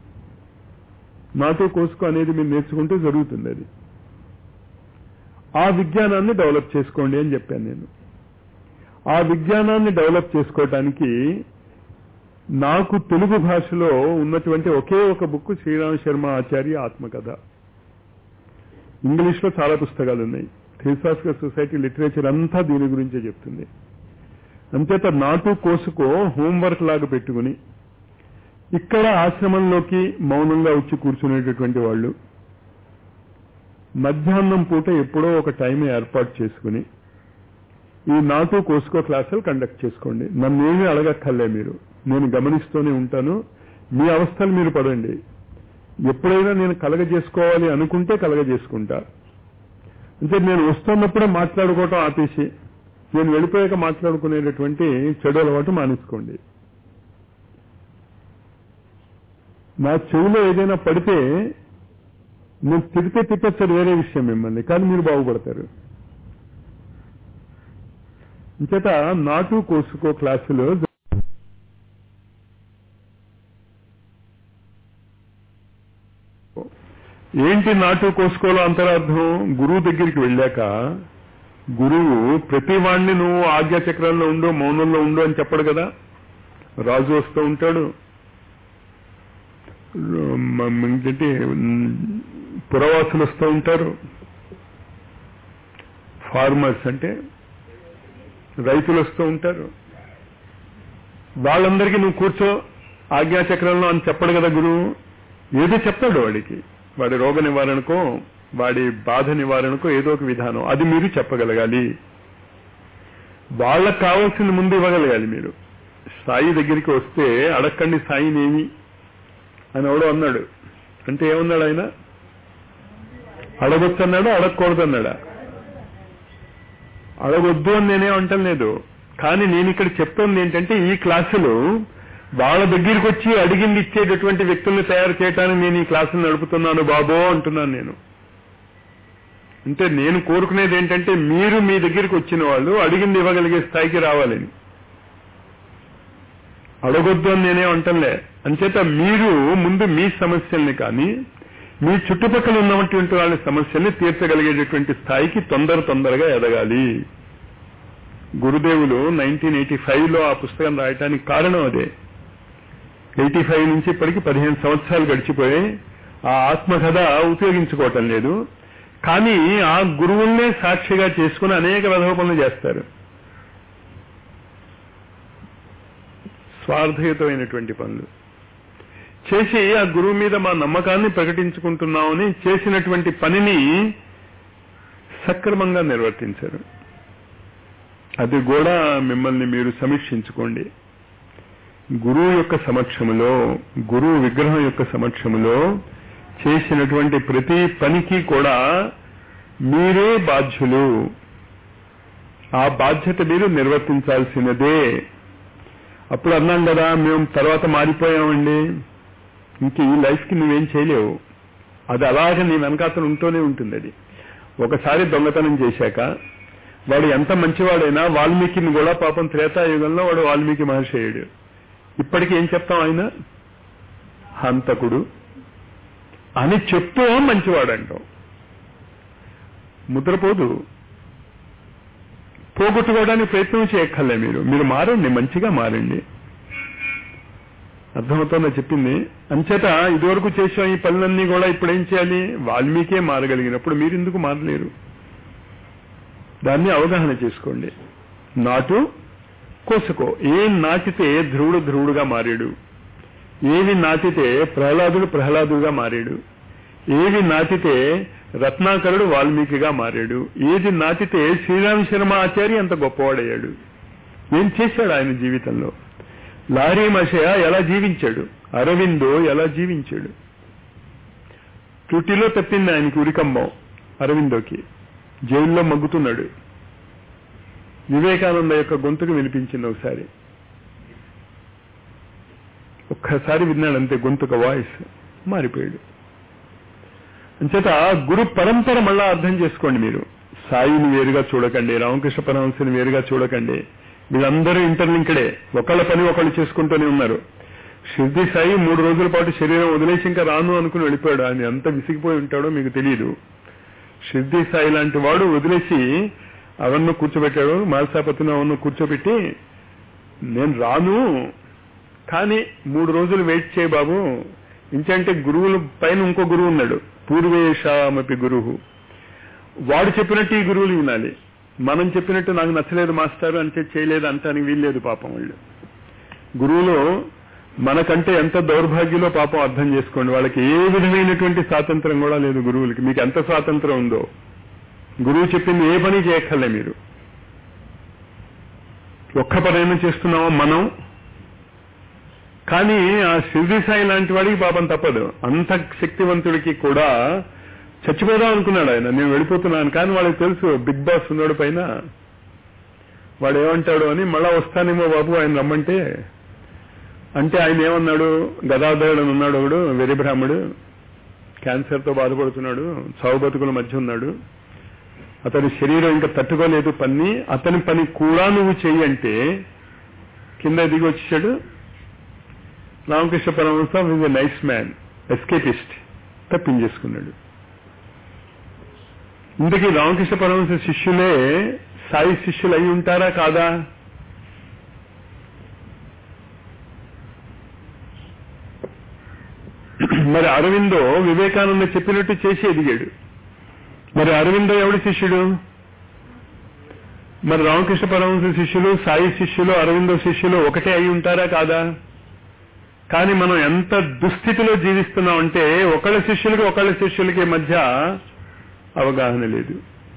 నాతో కోసుకో అనేది మీరు నేర్చుకుంటే జరుగుతుంది అది ఆ విజ్ఞానాన్ని డెవలప్ చేసుకోండి అని చెప్పాను నేను ఆ విజ్ఞానాన్ని డెవలప్ చేసుకోవటానికి నాకు తెలుగు భాషలో ఉన్నటువంటి ఒకే ఒక బుక్ శ్రీరామ్ శర్మ ఆచార్య ఆత్మకథ ఇంగ్లీష్ లో చాలా పుస్తకాలు ఉన్నాయి థియోసాఫికల్ సొసైటీ లిటరేచర్ అంతా దీని గురించే చెప్తుంది అంచేత నాటు కోసుకో హోంవర్క్ లాగా పెట్టుకుని ఇక్కడ ఆశ్రమంలోకి మౌనంగా వచ్చి కూర్చునేటటువంటి వాళ్ళు మధ్యాహ్నం పూట ఎప్పుడో ఒక టైం ఏర్పాటు చేసుకుని ఈ నాటు కోసుకో క్లాసులు కండక్ట్ చేసుకోండి నన్నేమీ అడగక్కర్లే మీరు నేను గమనిస్తూనే ఉంటాను మీ అవస్థలు మీరు పడండి ఎప్పుడైనా నేను కలగజేసుకోవాలి అనుకుంటే కలగజేసుకుంటా అంటే నేను వస్తున్నప్పుడే మాట్లాడుకోవటం ఆపేసి నేను వెళ్ళిపోయాక మాట్లాడుకునేటటువంటి చెడు అలవాటు మానేసుకోండి నా చెవిలో ఏదైనా పడితే నేను తిడితే తిట్టచ్చు వేరే విషయం మిమ్మల్ని కానీ మీరు బాగుపడతారు ఇంచేత నాటు కోసుకో క్లాసులో ఏంటి నాటు కోసుకోలో అంతరార్థం గురువు దగ్గరికి వెళ్ళాక గురువు ప్రతి వాణ్ణి నువ్వు ఆజ్ఞా చక్రంలో ఉండు మౌనంలో ఉండు అని చెప్పడు కదా రాజు వస్తూ ఉంటాడు మ- ఏంటంటే పురవాసులు వస్తూ ఉంటారు ఫార్మర్స్ అంటే రైతులు వస్తూ ఉంటారు వాళ్ళందరికీ నువ్వు కూర్చో ఆజ్ఞాచక్రంలో అని చెప్పడు కదా గురువు ఏదో చెప్తాడు వాడికి వాడి రోగ నివారణకో వాడి బాధ నివారణకో ఏదో ఒక విధానం అది మీరు చెప్పగలగాలి వాళ్ళకు కావాల్సింది ముందు ఇవ్వగలగాలి మీరు సాయి దగ్గరికి వస్తే అడక్కండి సాయినేమి అని ఎవడో అన్నాడు అంటే ఏమన్నాడు ఆయన అడగొచ్చు అన్నాడు అడగకూడదు అన్నాడా అడగొద్దు అని నేనే అంటలేదు కానీ నేను ఇక్కడ చెప్తోంది ఏంటంటే ఈ క్లాసులో వాళ్ళ దగ్గరికి వచ్చి అడిగింది ఇచ్చేటటువంటి వ్యక్తుల్ని తయారు చేయడానికి నేను ఈ క్లాసులు నడుపుతున్నాను బాబో అంటున్నాను నేను అంటే నేను కోరుకునేది ఏంటంటే మీరు మీ దగ్గరికి వచ్చిన వాళ్ళు అడిగింది ఇవ్వగలిగే స్థాయికి రావాలని అడగొద్దు అని నేనే అంటలే అంచేత మీరు ముందు మీ సమస్యల్ని కానీ మీ చుట్టుపక్కల ఉన్నటువంటి వాళ్ళ సమస్యల్ని తీర్చగలిగేటటువంటి స్థాయికి తొందర తొందరగా ఎదగాలి గురుదేవులు నైన్టీన్ ఎయిటీ లో ఆ పుస్తకం రాయటానికి కారణం అదే ఎయిటీ ఫైవ్ నుంచి ఇప్పటికి పదిహేను సంవత్సరాలు గడిచిపోయి ఆ ఆత్మకథ ఉపయోగించుకోవటం లేదు కానీ ఆ గురువుల్నే సాక్షిగా చేసుకుని అనేక విధవ పనులు చేస్తారు స్వార్థయుతమైనటువంటి పనులు చేసి ఆ గురువు మీద మా నమ్మకాన్ని ప్రకటించుకుంటున్నామని చేసినటువంటి పనిని సక్రమంగా నిర్వర్తించారు అది కూడా మిమ్మల్ని మీరు సమీక్షించుకోండి గురువు యొక్క సమక్షములో గురువు విగ్రహం యొక్క సమక్షములో చేసినటువంటి ప్రతి పనికి కూడా మీరే బాధ్యులు ఆ బాధ్యత మీరు నిర్వర్తించాల్సినదే అప్పుడు అన్నాం కదా మేము తర్వాత మారిపోయామండి ఇంక ఈ లైఫ్కి నువ్వేం చేయలేవు అది అలాగే నీ వెనకాతలు ఉంటూనే ఉంటుంది అది ఒకసారి దొంగతనం చేశాక వాడు ఎంత మంచివాడైనా వాల్మీకిని కూడా పాపం త్రేతాయుగంలో వాడు వాల్మీకి మహర్షి అయ్యాడు ఇప్పటికి ఏం చెప్తాం ఆయన హంతకుడు అని చెప్తూ మంచివాడంటాం ముద్రపోదు పోగొట్టుకోవడానికి ప్రయత్నం చేయక్కర్లే మీరు మీరు మారండి మంచిగా మారండి అర్థమవుతుందో చెప్పింది అంచేత ఇదివరకు చేసిన ఈ పనులన్నీ కూడా ఇప్పుడు ఏం చేయాలి వాల్మీకే మారగలిగినప్పుడు మీరు ఎందుకు మారలేరు దాన్ని అవగాహన చేసుకోండి నాటు కోసుకో ఏం నాటితే ధ్రువుడు ధ్రువుడుగా మారాడు ఏవి నాటితే ప్రహ్లాదుడు ప్రహ్లాదుడుగా మారాడు ఏవి నాటితే రత్నాకరుడు వాల్మీకిగా మారాడు ఏది నాటితే శ్రీరామ శర్మ ఆచార్య అంత గొప్పవాడయ్యాడు ఏం చేశాడు ఆయన జీవితంలో లారీ మషయ ఎలా జీవించాడు అరవిందో ఎలా జీవించాడు త్రుటిలో తప్పింది ఆయనకి ఉరికంబం అరవిందోకి జైల్లో మగ్గుతున్నాడు వివేకానంద యొక్క గొంతుకు వినిపించింది ఒకసారి ఒక్కసారి విన్నాడు అంతే గొంతుక వాయిస్ మారిపోయాడు అంచేత గురు పరంపర మళ్ళా అర్థం చేసుకోండి మీరు సాయిని వేరుగా చూడకండి రామకృష్ణ పరమహంసని వేరుగా చూడకండి వీళ్ళందరూ ఇంటర్లింక్డే ఒకళ్ళ పని ఒకళ్ళు చేసుకుంటూనే ఉన్నారు షిర్ది సాయి మూడు రోజుల పాటు శరీరం వదిలేసి ఇంకా రాను అనుకుని వెళ్ళిపోయాడు ఆయన ఎంత విసిగిపోయి ఉంటాడో మీకు తెలియదు షిర్ది సాయి లాంటి వాడు వదిలేసి అవన్ను కూర్చోబెట్టాడు మాల్సాపతిని అవన్ను కూర్చోబెట్టి నేను రాను కానీ మూడు రోజులు వెయిట్ చేయ బాబు ఇంకంటే గురువుల పైన ఇంకో గురువు ఉన్నాడు పూర్వేషామపి గురువు వాడు చెప్పినట్టు ఈ గురువులు వినాలి మనం చెప్పినట్టు నాకు నచ్చలేదు మాస్టర్ అంటే చేయలేదు అంటానికి వీల్లేదు పాపం వాళ్ళు గురువులు మనకంటే ఎంత దౌర్భాగ్యంలో పాపం అర్థం చేసుకోండి వాళ్ళకి ఏ విధమైనటువంటి స్వాతంత్రం కూడా లేదు గురువులకి మీకు ఎంత స్వాతంత్రం ఉందో గురువు చెప్పింది ఏ పని చేయక్కర్లే మీరు ఒక్క పనైనా చేస్తున్నామో మనం కానీ ఆ షిర్ది సాయి లాంటి వాడికి పాపం తప్పదు అంత శక్తివంతుడికి కూడా చచ్చిపోదాం అనుకున్నాడు ఆయన నేను వెళ్ళిపోతున్నాను కానీ వాళ్ళకి తెలుసు బిగ్ బాస్ ఉన్నాడు పైన వాడు ఏమంటాడు అని మళ్ళా వస్తానేమో బాబు ఆయన రమ్మంటే అంటే ఆయన ఏమన్నాడు గదాధరుడు అని ఉన్నాడు ఒకడు వెరి బ్రాహ్మడు క్యాన్సర్తో బాధపడుతున్నాడు సాగు బతుకుల మధ్య ఉన్నాడు అతని శరీరం ఇంకా తట్టుకోలేదు పని అతని పని కూడా నువ్వు చెయ్యి అంటే కింద దిగి వచ్చేసాడు Ramakrishna Paramahamsa is a nice man escapist తప్పించేసుకున్నాడు ఇంతకీ రామకృష్ణ పరమహంస శిష్యులే సాయి శిష్యులు అయి ఉంటారా కాదా మరి అరవిందో వివేకానంద చెప్పినట్టు చేసి ఎదిగాడు మరి అరవిందో ఎవడి శిష్యుడు మరి రామకృష్ణ పరమహంస శిష్యులు సాయి శిష్యులు అరవిందో శిష్యులు ఒకటే అయి ఉంటారా కాదా కానీ మనం ఎంత దుస్థితిలో జీవిస్తున్నాం అంటే ఒకళ్ళ శిష్యులకి ఒకళ్ళ శిష్యులకి మధ్య అవగాహన లేదు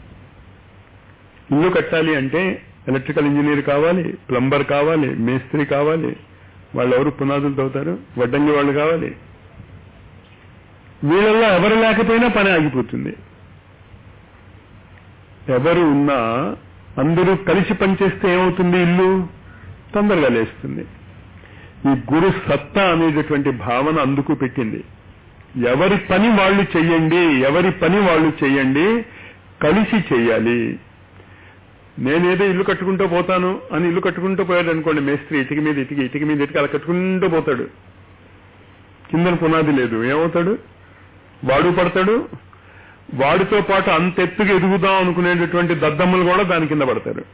ఇల్లు కట్టాలి అంటే ఎలక్ట్రికల్ ఇంజనీర్ కావాలి ప్లంబర్ కావాలి మేస్త్రి కావాలి వాళ్ళు ఎవరు పునాదులు తవ్వుతారు వడ్డంగి వాళ్ళు కావాలి వీళ్ళల్లో ఎవరు లేకపోయినా పని ఆగిపోతుంది ఎవరు ఉన్నా అందరూ కలిసి పనిచేస్తే ఏమవుతుంది ఇల్లు తొందరగా లేస్తుంది ఈ గురు సత్తా అనేటటువంటి భావన అందుకు పెట్టింది ఎవరి పని వాళ్ళు చెయ్యండి ఎవరి పని వాళ్ళు చెయ్యండి కలిసి చెయ్యాలి నేనేదో ఇల్లు కట్టుకుంటూ పోతాను అని ఇల్లు కట్టుకుంటూ పోయాడు అనుకోండి మేస్త్రి ఇటుక మీద ఇటుక ఇటుక మీద ఇటుక అలా కట్టుకుంటూ పోతాడు కిందన పునాది లేదు ఏమవుతాడు వాడు పడతాడు వాడితో పాటు అంత ఎత్తుగా ఎదుగుదాం అనుకునేటటువంటి దద్దమ్మలు కూడా దాని కింద పడతారు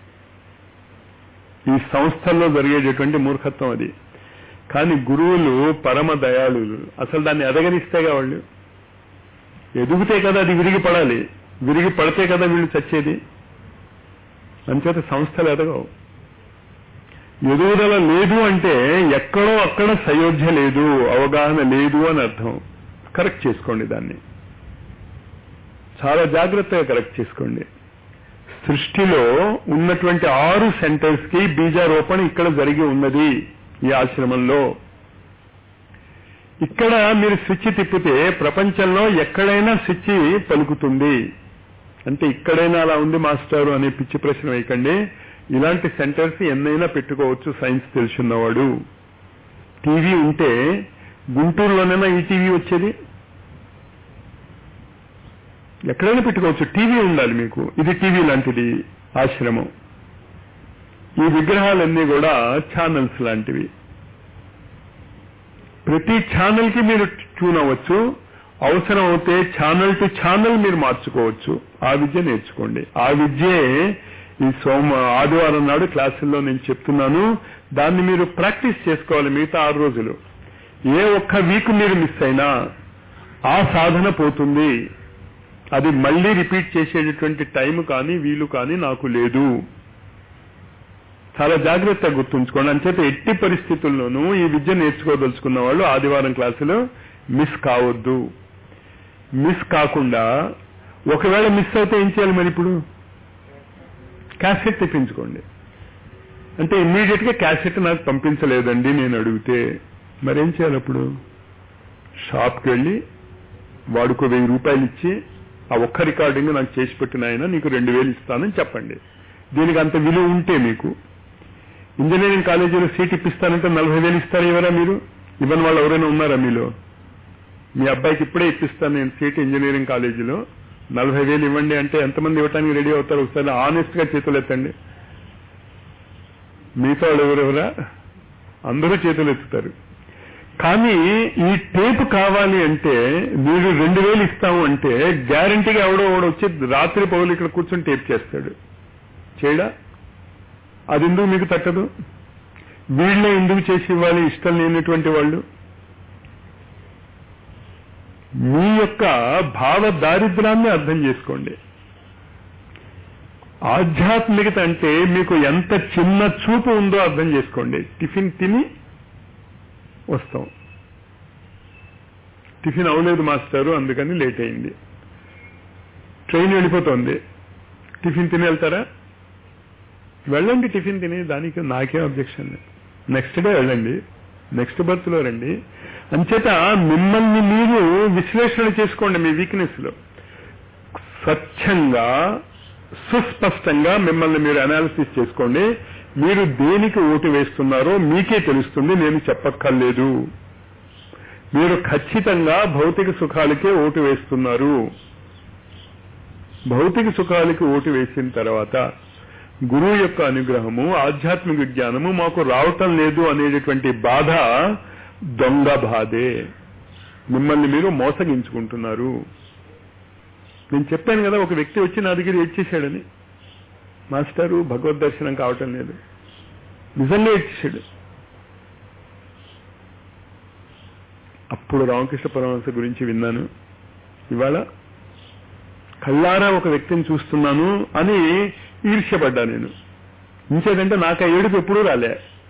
ఈ సంస్థల్లో జరిగేటటువంటి మూర్ఖత్వం అది కానీ గురువులు పరమ దయాళులు అసలు దాన్ని ఎదగనిస్తేగా వాళ్ళు ఎదుగుతే కదా అది విరిగి పడాలి విరిగి పడితే కదా వీళ్ళు చచ్చేది అంచేత సంస్థలు ఎదగవు ఎదుగుదల లేదు అంటే ఎక్కడో అక్కడ సయోధ్య లేదు అవగాహన లేదు అని అర్థం కరెక్ట్ చేసుకోండి దాన్ని చాలా జాగ్రత్తగా కరెక్ట్ చేసుకోండి సృష్టిలో ఉన్నటువంటి ఆరు సెంటర్స్ కి బీజారోపణ ఇక్కడ జరిగి ఉన్నది ఈ ఆశ్రమంలో ఇక్కడ మీరు స్విచ్ తిప్పితే ప్రపంచంలో ఎక్కడైనా స్విచ్ పలుకుతుంది అంటే ఇక్కడైనా అలా ఉంది మాస్టారు అనే పిచ్చి ప్రశ్న వేయకండి ఇలాంటి సెంటర్స్ ఎన్నైనా పెట్టుకోవచ్చు సైన్స్ తెలుసున్నవాడు టీవీ ఉంటే గుంటూరులోనైనా ఈ టీవీ వచ్చేది ఎక్కడైనా పెట్టుకోవచ్చు టీవీ ఉండాలి మీకు ఇది టీవీ లాంటిది ఆశ్రమం ఈ విగ్రహాలన్నీ కూడా ఛానల్స్ లాంటివి ప్రతి ఛానల్ కి మీరు ట్యూన్ అవ్వచ్చు అవసరం అవుతే ఛానల్ టు ఛానల్ మీరు మార్చుకోవచ్చు ఆ విద్య నేర్చుకోండి ఆ విద్యే ఈ సోమ ఆదివారం నాడు క్లాసుల్లో నేను చెప్తున్నాను దాన్ని మీరు ప్రాక్టీస్ చేసుకోవాలి మిగతా ఆరు రోజులు ఏ ఒక్క వీక్ మీరు మిస్ అయినా ఆ సాధన పోతుంది అది మళ్ళీ రిపీట్ చేసేటటువంటి టైం కానీ వీలు కానీ నాకు లేదు చాలా జాగ్రత్తగా గుర్తుంచుకోండి అంచేత ఎట్టి పరిస్థితుల్లోనూ ఈ విద్య నేర్చుకోదలుచుకున్న వాళ్ళు ఆదివారం క్లాసులో మిస్ కావద్దు మిస్ కాకుండా ఒకవేళ మిస్ అయితే ఏం చేయాలి మరి ఇప్పుడు క్యాసెట్ తెప్పించుకోండి అంటే ఇమ్మీడియట్ గా క్యాసెట్ నాకు పంపించలేదండి నేను అడిగితే మరేం చేయాలి అప్పుడు షాప్కి వెళ్ళి వాడుకో వెయ్యి రూపాయలు ఇచ్చి ఆ ఒక్క రికార్డింగ్ నాకు చేసి పెట్టిన ఆయన నీకు రెండు వేలు ఇస్తానని చెప్పండి దీనికి అంత విలువ ఉంటే మీకు ఇంజనీరింగ్ కాలేజీలో సీట్ ఇప్పిస్తానంటే నలభై వేలు ఇస్తారా ఎవరా మీరు ఇవ్వని వాళ్ళు ఎవరైనా ఉన్నారా మీలో మీ అబ్బాయికి ఇప్పుడే ఇప్పిస్తాను నేను సీట్ ఇంజనీరింగ్ కాలేజీలో నలభై వేలు ఇవ్వండి అంటే ఎంతమంది ఇవ్వడానికి రెడీ అవుతారు ఒకసారి ఆనెస్ట్ గా చేతులు ఎత్తండి మిగతా వాళ్ళు ఎవరెవరా అందరూ చేతులు ఎత్తుతారు కానీ ఈ టేప్ కావాలి అంటే మీరు రెండు వేలు ఇస్తాము అంటే గ్యారంటీగా ఎవడో ఎవడో వచ్చి రాత్రి పౌలు ఇక్కడ కూర్చొని టేప్ చేస్తాడు చేయడా అది ఎందుకు మీకు తట్టదు వీళ్ళే ఎందుకు చేసి ఇవ్వాలి ఇష్టం లేనటువంటి వాళ్ళు మీ యొక్క భావ దారిద్రాన్ని అర్థం చేసుకోండి ఆధ్యాత్మికత అంటే మీకు ఎంత చిన్న చూపు ఉందో అర్థం చేసుకోండి టిఫిన్ తిని వస్తాం టిఫిన్ అవ్వలేదు మాస్టారు అందుకని లేట్ అయింది ట్రైన్ వెళ్ళిపోతుంది టిఫిన్ తిని వెళ్తారా వెళ్ళండి టిఫిన్ తిని దానికి నాకే అబ్జెక్షన్ నెక్స్ట్ డే వెళ్ళండి నెక్స్ట్ బర్త్ లో రండి అంచేత మిమ్మల్ని మీరు విశ్లేషణ చేసుకోండి మీ వీక్నెస్ లో స్వచ్ఛంగా సుస్పష్టంగా మిమ్మల్ని మీరు అనాలిసిస్ చేసుకోండి మీరు దేనికి ఓటు వేస్తున్నారో మీకే తెలుస్తుంది నేను చెప్పక్కర్లేదు మీరు ఖచ్చితంగా భౌతిక సుఖాలకే ఓటు వేస్తున్నారు భౌతిక సుఖాలకి ఓటు వేసిన తర్వాత గురువు యొక్క అనుగ్రహము ఆధ్యాత్మిక జ్ఞానము మాకు రావటం లేదు అనేటటువంటి బాధ దొంగ బాధే మిమ్మల్ని మీరు మోసగించుకుంటున్నారు నేను చెప్పాను కదా ఒక వ్యక్తి వచ్చి నా దగ్గర ఏడ్చేశాడని మాస్టారు భగవద్ దర్శనం కావటం లేదు నిజంగా ఏడ్చేశాడు అప్పుడు రామకృష్ణ పరమహంస గురించి విన్నాను ఇవాళ కళ్ళారా ఒక వ్యక్తిని చూస్తున్నాను అని ఈర్ష్యపడ్డా నేను ఇంకేదంటే నాకు ఆ ఏడుపు ఎప్పుడూ రాలే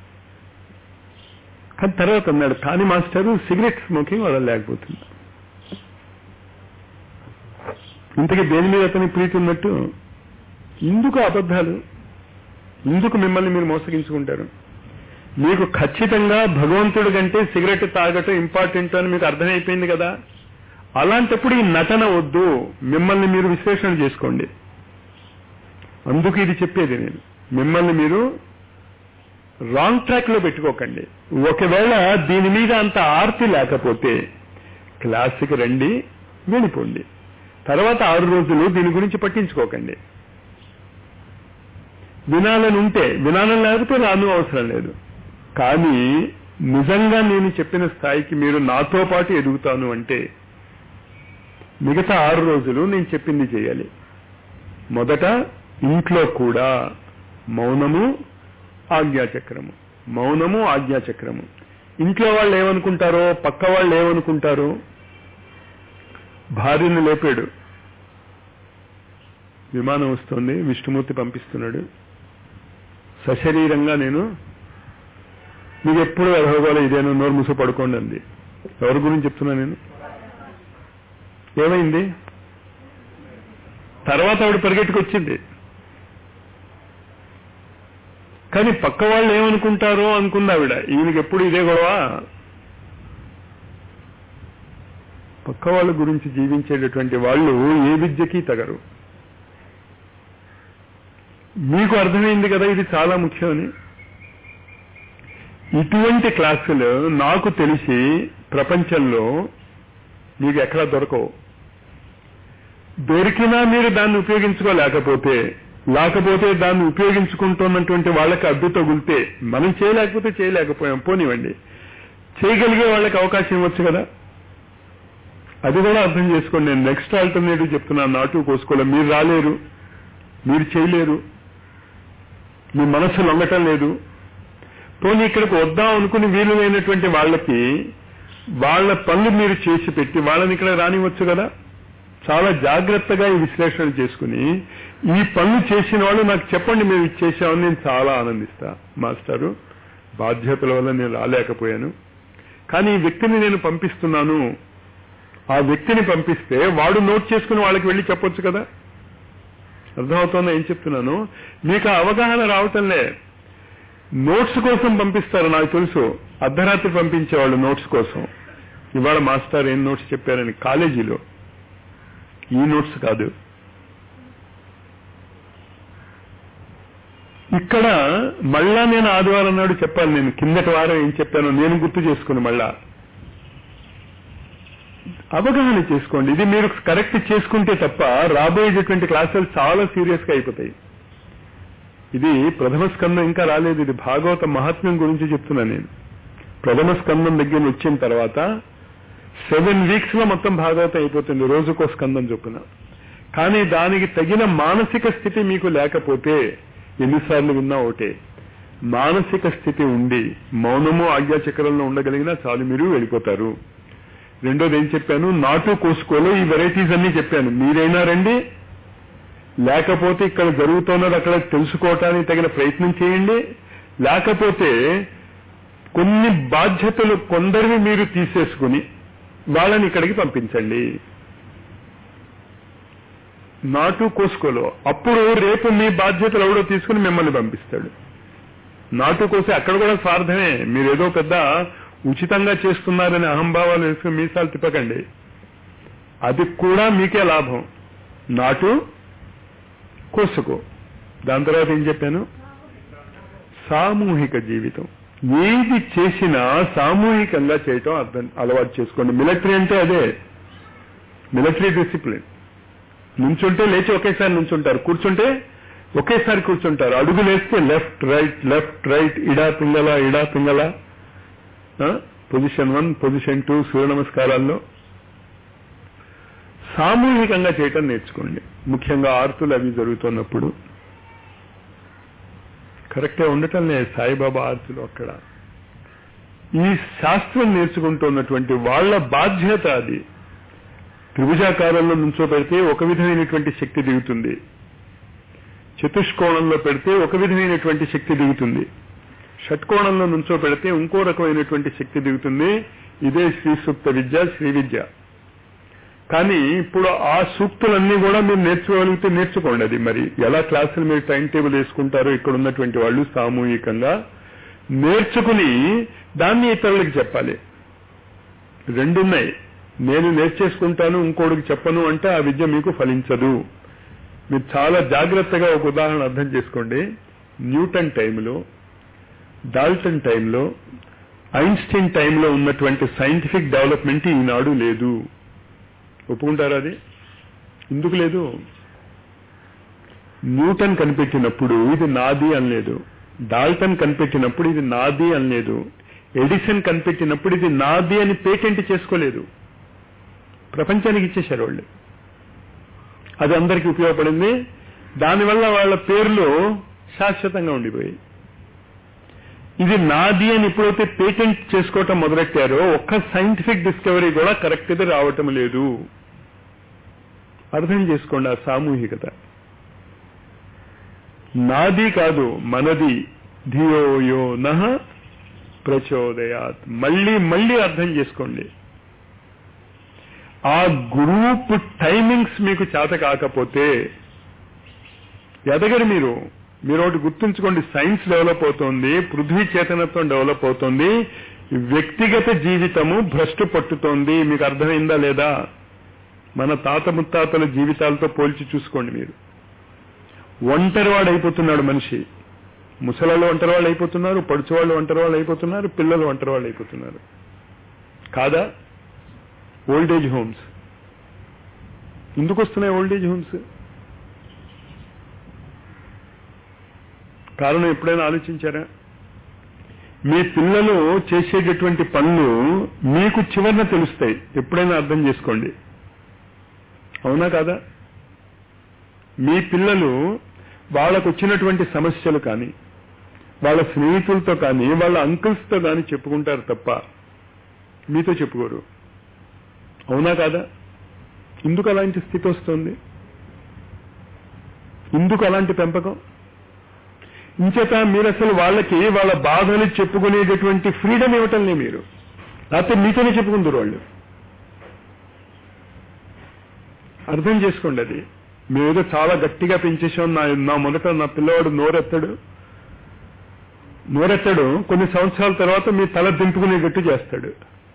కానీ తర్వాత అన్నాడు కానీ మాస్టరు సిగరెట్ స్మోకింగ్ వదలలేకపోతుంది ఇంతకీ దేని మీద అతని ప్రీతి ఉన్నట్టు ఇందుకు అబద్ధాలు ఇందుకు మిమ్మల్ని మీరు మోసగించుకుంటారు మీకు ఖచ్చితంగా భగవంతుడి కంటే సిగరెట్ తాగటం ఇంపార్టెంట్ అని మీకు అర్థమైపోయింది కదా అలాంటప్పుడు ఈ నటన వద్దు మిమ్మల్ని మీరు విశ్లేషణ చేసుకోండి అందుకు ఇది చెప్పేది నేను మిమ్మల్ని మీరు రాంగ్ ట్రాక్ లో పెట్టుకోకండి ఒకవేళ దీని మీద అంత ఆర్తి లేకపోతే క్లాస్కి రండి వెళ్ళిపోండి తర్వాత ఆరు రోజులు దీని గురించి పట్టించుకోకండి వినాలని ఉంటే వినాలని లేకపోతే రాను అవసరం లేదు కానీ నిజంగా నేను చెప్పిన స్థాయికి మీరు నాతో పాటు ఎదుగుతాను అంటే మిగతా ఆరు రోజులు నేను చెప్పింది చేయాలి మొదట ఇంట్లో కూడా మౌనము ఆజ్ఞాచక్రము మౌనము ఆజ్ఞాచక్రము ఇంట్లో వాళ్ళు ఏమనుకుంటారో పక్క వాళ్ళు ఏమనుకుంటారో భార్యను లేపాడు విమానం వస్తుంది విష్ణుమూర్తి పంపిస్తున్నాడు సశరీరంగా నేను మీకు ఎప్పుడు ఎదగోలే ఇదేనో నోరు మూసు పడుకోండి అంది ఎవరి గురించి చెప్తున్నా నేను ఏమైంది తర్వాత ఆవిడ పరిగెట్టుకొచ్చింది కానీ పక్క వాళ్ళు ఏమనుకుంటారో అనుకుంది ఆవిడ ఈయనకి ఎప్పుడు ఇదే గొడవ పక్క వాళ్ళ గురించి జీవించేటటువంటి వాళ్ళు ఏ విద్యకి తగరు మీకు అర్థమైంది కదా ఇది చాలా ముఖ్యమని ఇటువంటి క్లాసులు నాకు తెలిసి ప్రపంచంలో మీకు ఎక్కడా దొరకవు దొరికినా మీరు దాన్ని ఉపయోగించుకోలేకపోతే లేకపోతే దాన్ని ఉపయోగించుకుంటున్నటువంటి వాళ్ళకి అడ్డు తగులితే మనం చేయలేకపోతే చేయలేకపోయాం పోనివ్వండి చేయగలిగే వాళ్ళకి అవకాశం ఇవ్వచ్చు కదా అది కూడా అర్థం చేసుకోండి నేను నెక్స్ట్ ఆల్టర్నేటివ్ చెప్తున్నాను నాటు కోసుకోలే మీరు రాలేరు మీరు చేయలేరు మీ మనస్సు లొంగటం లేదు పోనీ ఇక్కడికి వద్దాం అనుకుని వీలు లేనటువంటి వాళ్ళకి వాళ్ళ పనులు మీరు చేసి పెట్టి వాళ్ళని ఇక్కడ రానివచ్చు కదా చాలా జాగ్రత్తగా ఈ విశ్లేషణ చేసుకుని ఈ పనులు చేసిన వాళ్ళు నాకు చెప్పండి మేము ఇది చేశామని నేను చాలా ఆనందిస్తా మాస్టారు బాధ్యతల వల్ల నేను రాలేకపోయాను కానీ ఈ వ్యక్తిని నేను పంపిస్తున్నాను ఆ వ్యక్తిని పంపిస్తే వాడు నోట్ చేసుకుని వాళ్ళకి వెళ్ళి చెప్పొచ్చు కదా అర్థమవుతుందా ఏం చెప్తున్నాను మీకు ఆ అవగాహన రావటంలే నోట్స్ కోసం పంపిస్తారు నాకు తెలుసు అర్ధరాత్రి పంపించేవాళ్ళు నోట్స్ కోసం ఇవాళ మాస్టర్ ఏం నోట్స్ చెప్పారని కాలేజీలో ఈ నోట్స్ కాదు ఇక్కడ మళ్ళా నేను ఆదివారం నాడు చెప్పాలి నేను కిందటి వారం ఏం చెప్పానో నేను గుర్తు చేసుకుని మళ్ళా అవగాహన చేసుకోండి ఇది మీరు కరెక్ట్ చేసుకుంటే తప్ప రాబోయేటటువంటి క్లాసులు చాలా సీరియస్ గా అయిపోతాయి ఇది ప్రథమ స్కందం ఇంకా రాలేదు ఇది భాగవత మహాత్మ్యం గురించి చెప్తున్నా నేను ప్రథమ స్కందం దగ్గర వచ్చిన తర్వాత సెవెన్ వీక్స్ లో మొత్తం భాగవతం అయిపోతుంది రోజుకో స్కందం చొప్పున కానీ దానికి తగిన మానసిక స్థితి మీకు లేకపోతే ఎన్నిసార్లు విన్నా ఒకటే మానసిక స్థితి ఉండి మౌనము ఆజ్ఞాచక్రంలో ఉండగలిగినా చాలు మీరు వెళ్ళిపోతారు రెండోది ఏం చెప్పాను నాటు కోసుకోలో ఈ వెరైటీస్ అన్ని చెప్పాను మీరైనా రండి లేకపోతే ఇక్కడ జరుగుతున్నది అక్కడ తెలుసుకోవటానికి తగిన ప్రయత్నం చేయండి లేకపోతే కొన్ని బాధ్యతలు కొందరిని మీరు తీసేసుకుని వాళ్ళని ఇక్కడికి పంపించండి నాటు కోసుకోలో అప్పుడు రేపు మీ బాధ్యతలు ఎవడో తీసుకుని మిమ్మల్ని పంపిస్తాడు నాటు కోసి అక్కడ కూడా స్వార్థమే మీరేదో పెద్ద ఉచితంగా చేస్తున్నారని అహంభావాలు వేసుకుని మీసాలు తిప్పకండి అది కూడా మీకే లాభం నాటు కోసుకో దాని తర్వాత ఏం చెప్పాను సామూహిక జీవితం ఏది చేసినా సామూహికంగా చేయటం అర్థం అలవాటు చేసుకోండి మిలిటరీ అంటే అదే మిలిటరీ డిసిప్లిన్ నుంచుంటే లేచి ఒకేసారి నుంచుంటారు కూర్చుంటే ఒకేసారి కూర్చుంటారు అడుగులేస్తే left right left right Ida Pingala Ida Pingala position one position two Surya నమస్కారాల్లో సామూహికంగా చేయటం నేర్చుకోండి ముఖ్యంగా ఆర్తులు అవి జరుగుతున్నప్పుడు కరెక్ట్గా ఉండటం లేదు సాయిబాబా ఆర్తులు అక్కడ ఈ శాస్త్రం నేర్చుకుంటున్నటువంటి వాళ్ళ బాధ్యత అది త్రిభుజాకారంలో నుంచో పెడితే ఒక విధమైనటువంటి శక్తి దిగుతుంది చతుష్కోణంలో పెడితే ఒక విధమైనటువంటి శక్తి దిగుతుంది షట్కోణంలో నుంచో పెడితే ఇంకో రకమైనటువంటి శక్తి దిగుతుంది ఇదే శ్రీ సూక్త విద్య శ్రీ విద్య కానీ ఇప్పుడు ఆ సూక్తులన్నీ కూడా మీరు నేర్చుకోగలిగితే నేర్చుకోండి అది మరి ఎలా క్లాసులు మీరు టైం టేబుల్ వేసుకుంటారో ఇక్కడ ఉన్నటువంటి వాళ్ళు సామూహికంగా నేర్చుకుని దాన్ని ఇతరులకు చెప్పాలి రెండున్నాయి నేను నేర్చేసుకుంటాను ఇంకోటికి చెప్పను అంటే ఆ విద్య మీకు ఫలించదు మీరు చాలా జాగ్రత్తగా ఒక ఉదాహరణ అర్థం చేసుకోండి న్యూటన్ టైంలో డాల్టన్ టైంలో ఐన్స్టీన్ టైంలో ఉన్నటువంటి సైంటిఫిక్ డెవలప్మెంట్ ఈనాడు లేదు ఒప్పుకుంటారా అది ఎందుకు లేదు న్యూటన్ కనిపెట్టినప్పుడు ఇది నాది అనలేదు డాల్టన్ కనిపెట్టినప్పుడు ఇది నాది అనలేదు ఎడిసన్ కనిపెట్టినప్పుడు ఇది నాది అని పేటెంట్ చేసుకోలేదు ప్రపంచానికి ఇచ్చేశారు వాళ్ళు అది అందరికీ ఉపయోగపడింది దానివల్ల వాళ్ళ పేర్లు శాశ్వతంగా ఉండిపోయాయి ఇది నాది అని ఎప్పుడైతే పేటెంట్ చేసుకోవటం మొదలెట్టారో ఒక్క సైంటిఫిక్ డిస్కవరీ కూడా కరెక్ట్గా రావటం లేదు అర్థం చేసుకోండి ఆ సామూహికత నాది కాదు మనది ధియో యో నహ ప్రచోదయాత్ మళ్ళీ మళ్ళీ అర్థం చేసుకోండి ఆ గ్రూప్ టైమింగ్స్ మీకు చేత కాకపోతే ఎదగరు మీరు మీరు ఒకటి గుర్తుంచుకోండి సైన్స్ డెవలప్ అవుతోంది పృథ్వీ చేతనత్వం డెవలప్ అవుతోంది వ్యక్తిగత జీవితము భ్రష్టు పట్టుతోంది మీకు అర్థమైందా లేదా మన తాత ముత్తాతల జీవితాలతో పోల్చి చూసుకోండి మీరు ఒంటరివాడు అయిపోతున్నాడు మనిషి ముసలాళ్ళు ఒంటరివాళ్ళు అయిపోతున్నారు పడుచువాళ్ళు ఒంటరివాళ్ళు అయిపోతున్నారు పిల్లలు ఒంటరివాళ్ళు అయిపోతున్నారు కాదా ఓల్డేజ్ హోమ్స్ ఎందుకు వస్తున్నాయి ఓల్డేజ్ హోమ్స్ కారణం ఎప్పుడైనా ఆలోచించారా మీ పిల్లలు చేసేటటువంటి పనులు మీకు చివరిన తెలుస్తాయి ఎప్పుడైనా అర్థం చేసుకోండి అవునా కాదా మీ పిల్లలు వాళ్ళకు వచ్చినటువంటి సమస్యలు కానీ వాళ్ళ స్నేహితులతో కానీ వాళ్ళ అంకుల్స్తో కానీ చెప్పుకుంటారు తప్ప మీతో చెప్పుకోరు అవునా కాదా ఎందుకు అలాంటి స్థితి వస్తుంది ఎందుకు అలాంటి పెంపకం ఇంచేత మీరు అసలు వాళ్ళకి వాళ్ళ బాధలు చెప్పుకునేటటువంటి ఫ్రీడమ్ ఇవ్వటంలే మీరు లేకపోతే మీతోనే చెప్పుకుందరు వాళ్ళు అర్థం చేసుకోండి అది మేమేదో చాలా గట్టిగా పెంచేసాం నా నా మొదట నా పిల్లవాడు నోరెత్తాడు నోరెత్తాడు కొన్ని సంవత్సరాల తర్వాత మీ తల దింపుకునేటట్టు చేస్తాడు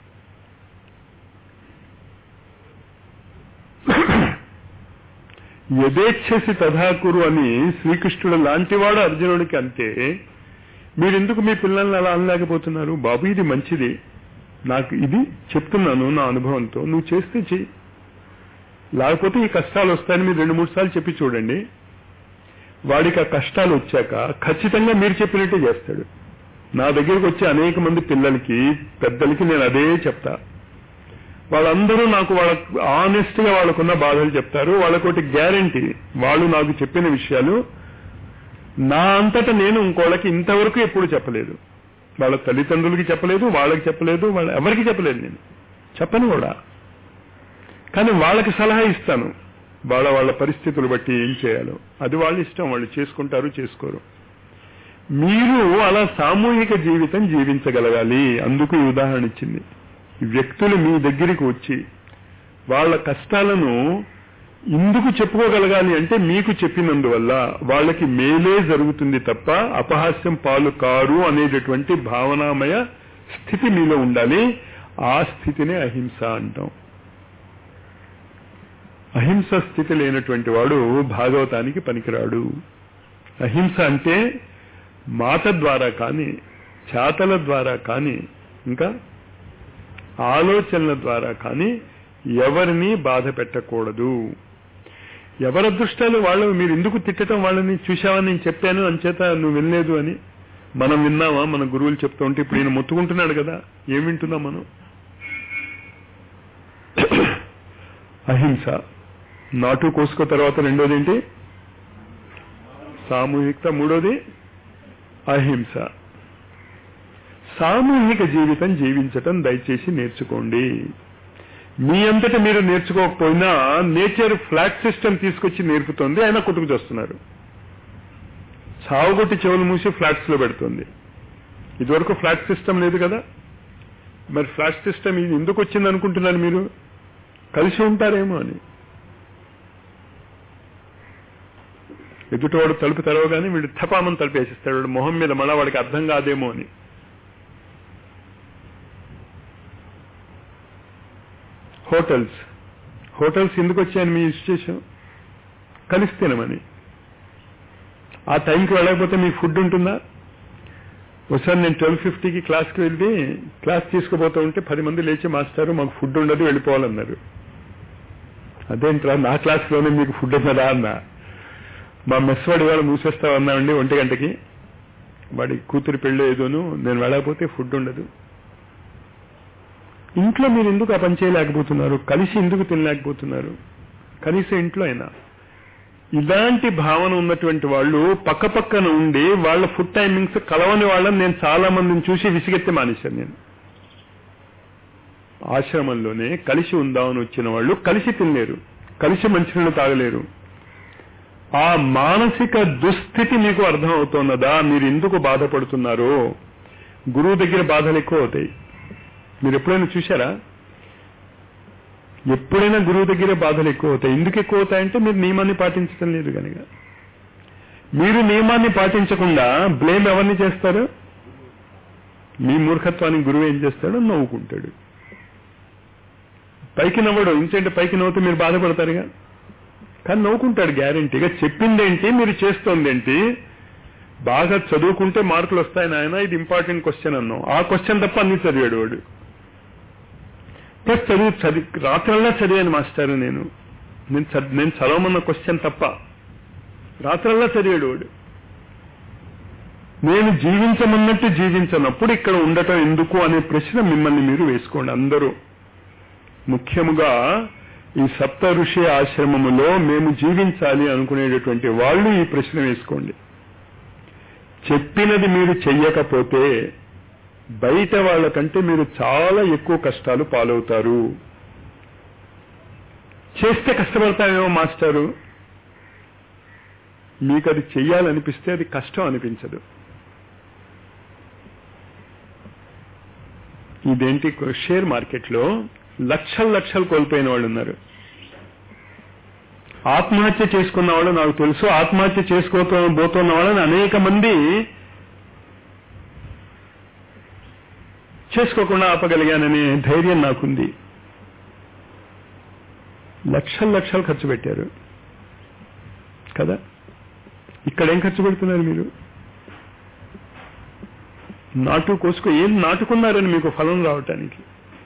యథేచ్ఛసి తథాకురు అని శ్రీకృష్ణుడు లాంటివాడు అర్జునుడికి అంతే మీరెందుకు మీ పిల్లల్ని అలా అనలేకపోతున్నారు బాబు ఇది మంచిది నాకు ఇది చెప్తున్నాను నా అనుభవంతో నువ్వు చేస్తే చెయ్యి లేకపోతే ఈ కష్టాలు వస్తాయని మీరు రెండు మూడు సార్లు చెప్పి చూడండి వాడికి ఆ కష్టాలు వచ్చాక ఖచ్చితంగా మీరు చెప్పినట్టే చేస్తాడు నా దగ్గరికి వచ్చే అనేక మంది పిల్లలకి పెద్దలకి నేను అదే చెప్తా వాళ్ళందరూ నాకు వాళ్ళ ఆనెస్ట్ గా వాళ్ళకున్న బాధలు చెప్తారు వాళ్ళకొకటి గ్యారంటీ వాళ్ళు నాకు చెప్పిన విషయాలు నా అంతటా నేను ఇంకోళ్ళకి ఇంతవరకు ఎప్పుడు చెప్పలేదు వాళ్ళ తల్లిదండ్రులకి చెప్పలేదు వాళ్ళకి చెప్పలేదు వాళ్ళ ఎవరికి చెప్పలేదు నేను చెప్పను కూడా కానీ వాళ్ళకి సలహా ఇస్తాను వాళ్ళ వాళ్ళ పరిస్థితులు బట్టి ఏం చేయాలో అది వాళ్ళ ఇష్టం వాళ్ళు చేసుకుంటారు చేసుకోరు మీరు అలా సామూహిక జీవితం జీవించగలగాలి అందుకు ఈ ఉదాహరణ ఇచ్చింది వ్యక్తులు మీ దగ్గరికి వచ్చి వాళ్ళ కష్టాలను ఎందుకు చెప్పుకోగలగాలి అంటే మీకు చెప్పినందువల్ల వాళ్ళకి మేలే జరుగుతుంది తప్ప అపహాస్యం పాలు కారు అనేటటువంటి భావనామయ స్థితి మీలో ఉండాలి ఆ స్థితినే అహింస అంటాం అహింస స్థితి లేనటువంటి వాడు భాగవతానికి పనికిరాడు అహింస అంటే మాట ద్వారా కానీ చేతల ద్వారా కానీ ఇంకా ఆలోచనల ద్వారా కానీ ఎవరిని బాధ పెట్టకూడదు ఎవరి అదృష్టాలు వాళ్ళు మీరు ఎందుకు తిట్టడం వాళ్ళని చూశావని నేను చెప్పాను అంచేత నువ్వు వినలేదు అని మనం విన్నావా మన గురువులు చెప్తూ ఉంటే ఇప్పుడు ఈయన మొత్తుకుంటున్నాడు కదా ఏం వింటున్నాం మనం అహింస నాటు కోసుకో తర్వాత రెండోది ఏంటి సామూహికత మూడోది అహింస సామూహిక జీవితం జీవించటం దయచేసి నేర్చుకోండి మీ అంతటా మీరు నేర్చుకోకపోయినా నేచర్ ఫ్లాట్ సిస్టమ్ తీసుకొచ్చి నేర్పుతోంది ఆయన కొట్టుకు చేస్తున్నారు చావుగొట్టి చెవులు మూసి ఫ్లాట్స్ లో పెడుతుంది ఇదివరకు ఫ్లాట్ సిస్టమ్ లేదు కదా మరి ఫ్లాట్ సిస్టమ్ ఇది ఎందుకు వచ్చింది అనుకుంటున్నారు మీరు కలిసి ఉంటారేమో అని ఎదుటివాడు తలుపు తెరవగానే వీడు థపామని తలుపేసిస్తాడు వాడు మొహం మీద మళ్ళా వాడికి అర్థం కాదేమో అని హోటల్స్ హోటల్స్ ఎందుకు వచ్చాయని మీ ఇన్స్టిట్యూషన్ కలిస్తేనమని ఆ టైంకి వెళ్ళకపోతే మీకు ఫుడ్ ఉంటుందా ఒకసారి నేను ట్వెల్వ్ ఫిఫ్టీకి క్లాస్కి వెళ్ళి క్లాస్ తీసుకుపోతూ ఉంటే పది మంది లేచి మాస్టారు మాకు ఫుడ్ ఉండదు వెళ్ళిపోవాలన్నారు అదేంట్రా నా క్లాస్లోనే మీకు ఫుడ్ ఉన్నదా అన్న మా మెస్ వాడి వాళ్ళు మూసేస్తామన్నామండి ఒంటి గంటకి వాడి కూతురి పెళ్ళి ఏదోను నేను వెళ్ళకపోతే ఫుడ్ ఉండదు ఇంట్లో మీరు ఎందుకు ఆ పని చేయలేకపోతున్నారు కలిసి ఎందుకు తినలేకపోతున్నారు కనీసం ఇంట్లో అయినా ఇలాంటి భావన ఉన్నటువంటి వాళ్ళు పక్క పక్కన ఉండి వాళ్ళ ఫుడ్ టైమింగ్స్ కలవని వాళ్ళని నేను చాలా మందిని చూసి విసిగెత్తి మానేశాను నేను ఆశ్రమంలోనే కలిసి ఉందామని వచ్చిన వాళ్ళు కలిసి తినలేరు కలిసి మంచినీళ్ళు తాగలేరు ఆ మానసిక దుస్థితి మీకు అర్థం అవుతున్నదా మీరు ఎందుకు బాధపడుతున్నారో గురువు దగ్గర బాధలు ఎక్కువ అవుతాయి మీరు ఎప్పుడైనా చూశారా ఎప్పుడైనా గురువు దగ్గరే బాధలు ఎక్కువ అవుతాయి ఎందుకు ఎక్కువ అవుతాయంటే మీరు నియమాన్ని పాటించడం లేదు కనుక మీరు నియమాన్ని పాటించకుండా బ్లేమ్ ఎవరిని చేస్తారు మీ మూర్ఖత్వానికి గురువు ఏం చేస్తాడో నవ్వుకుంటాడు పైకి నవ్వడు ఇంకేంటి పైకి నవ్వుతూ మీరు బాధపడతారుగా కానీ నవ్వుకుంటాడు గ్యారంటీగా చెప్పిందేంటి మీరు చేస్తోందేంటి బాగా చదువుకుంటే మార్కులు వస్తాయని ఆయన ఇది ఇంపార్టెంట్ క్వశ్చన్ అన్నాం ఆ క్వశ్చన్ తప్ప అన్ని చదివాడు వాడు ప్లస్ చదువు చదివి రాత్రల్లా చదివాను మాస్టర్ నేను నేను చద్- నేను చదవమన్న క్వశ్చన్ తప్ప రాత్రల్లా చదివాడు వాడు నేను జీవించమన్నట్టు జీవించనప్పుడు ఇక్కడ ఉండటం ఎందుకు అనే ప్రశ్న మిమ్మల్ని మీరు వేసుకోండి అందరూ ముఖ్యముగా ఈ సప్త ఋషి ఆశ్రమములో మేము జీవించాలి అనుకునేటటువంటి వాళ్ళు ఈ ప్రశ్న వేసుకోండి చెప్పినది మీరు చెయ్యకపోతే బయట వాళ్ళకంటే మీరు చాలా ఎక్కువ కష్టాలు పాలవుతారు చేస్తే కష్టపడతామేమో మాస్టారు మీకు అది చెయ్యాలనిపిస్తే అది కష్టం అనిపించదు ఇదేంటి షేర్ మార్కెట్లో లక్షల లక్షలు కోల్పోయిన వాళ్ళు ఉన్నారు ఆత్మహత్య చేసుకున్న వాళ్ళు నాకు తెలుసు ఆత్మహత్య చేసుకోతో పోతున్న వాళ్ళని అనేక మంది చేసుకోకుండా ఆపగలిగాననే ధైర్యం నాకుంది లక్షలు లక్షలు ఖర్చు పెట్టారు కదా ఇక్కడ ఏం ఖర్చు పెడుతున్నారు మీరు నాటు కోసుకో ఏం నాటుకున్నారని మీకు ఫలం రావటానికి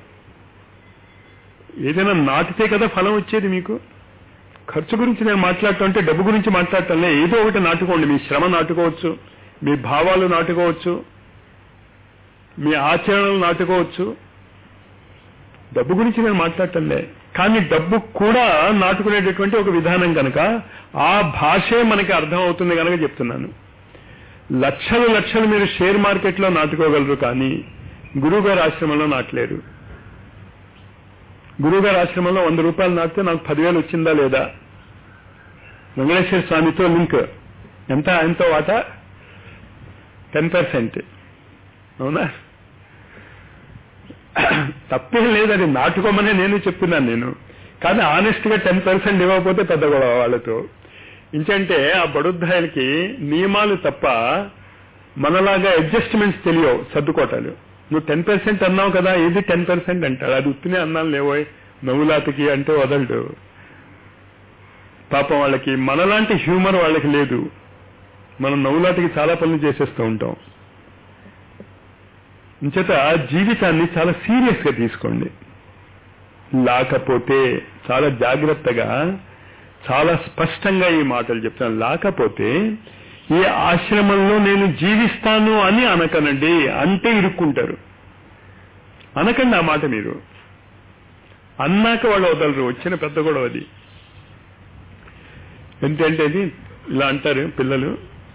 ఏదైనా నాటితే కదా ఫలం వచ్చేది మీకు ఖర్చు గురించి నేను మాట్లాడటం అంటే డబ్బు గురించి మాట్లాడటంలే ఏదో ఒకటి నాటుకోండి మీ శ్రమ నాటుకోవచ్చు మీ భావాలు నాటుకోవచ్చు మీ ఆచరణలు నాటుకోవచ్చు డబ్బు గురించి నేను మాట్లాడటంలే కానీ డబ్బు కూడా నాటుకునేటటువంటి ఒక విధానం కనుక ఆ భాషే మనకి అర్థం అవుతుంది కనుక చెప్తున్నాను లక్షలు లక్షలు మీరు షేర్ మార్కెట్లో నాటుకోగలరు కానీ గురువుగారి ఆశ్రమంలో నాటలేరు గురువుగారి ఆశ్రమంలో వంద రూపాయలు నాటితే నాకు పదివేలు వచ్చిందా లేదా వెంకటేశ్వర స్వామితో లింక్ ఎంత ఆయనతో వాటా టెన్ పర్సెంట్ అవునా తప్పేం లేదు అది నాటుకోమనే నేను చెప్తున్నాను నేను కానీ ఆనెస్ట్ గా టెన్ పర్సెంట్ ఇవ్వకపోతే పెద్ద గొడవ వాళ్ళతో ఇంకంటే ఆ బడుద్దాయిలకి నియమాలు తప్ప మనలాగా అడ్జస్ట్మెంట్స్ తెలియవు సర్దుకోటాలు నువ్వు టెన్ పర్సెంట్ అన్నావు కదా ఏది టెన్ పర్సెంట్ అంటాడు అది ఉత్తినే అన్నాను లేవోయ్ నవ్వులాతకి అంటే వదలడు పాపం వాళ్ళకి మనలాంటి హ్యూమర్ వాళ్ళకి లేదు మనం నవ్వులాటకి చాలా పనులు చేసేస్తూ ఉంటాం ఇంచేత జీవితాన్ని చాలా సీరియస్ గా తీసుకోండి లేకపోతే చాలా జాగ్రత్తగా చాలా స్పష్టంగా ఈ మాటలు చెప్తాను లేకపోతే ఈ ఆశ్రమంలో నేను జీవిస్తాను అని అనకనండి అంటే ఇరుక్కుంటారు అనకండి ఆ మాట మీరు అన్నాక వాళ్ళు వదలరు వచ్చిన పెద్ద గొడవ అది ఏంటంటే ఇది ఇలా అంటారు పిల్లలు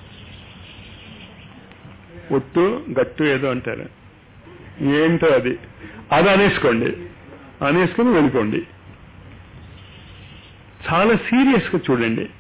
ఒట్టు గట్టు ఏదో అంటారు ఏంటో అది అది అనేసుకోండి అనేసుకుని వెళ్ళిపోండి చాలా సీరియస్గా చూడండి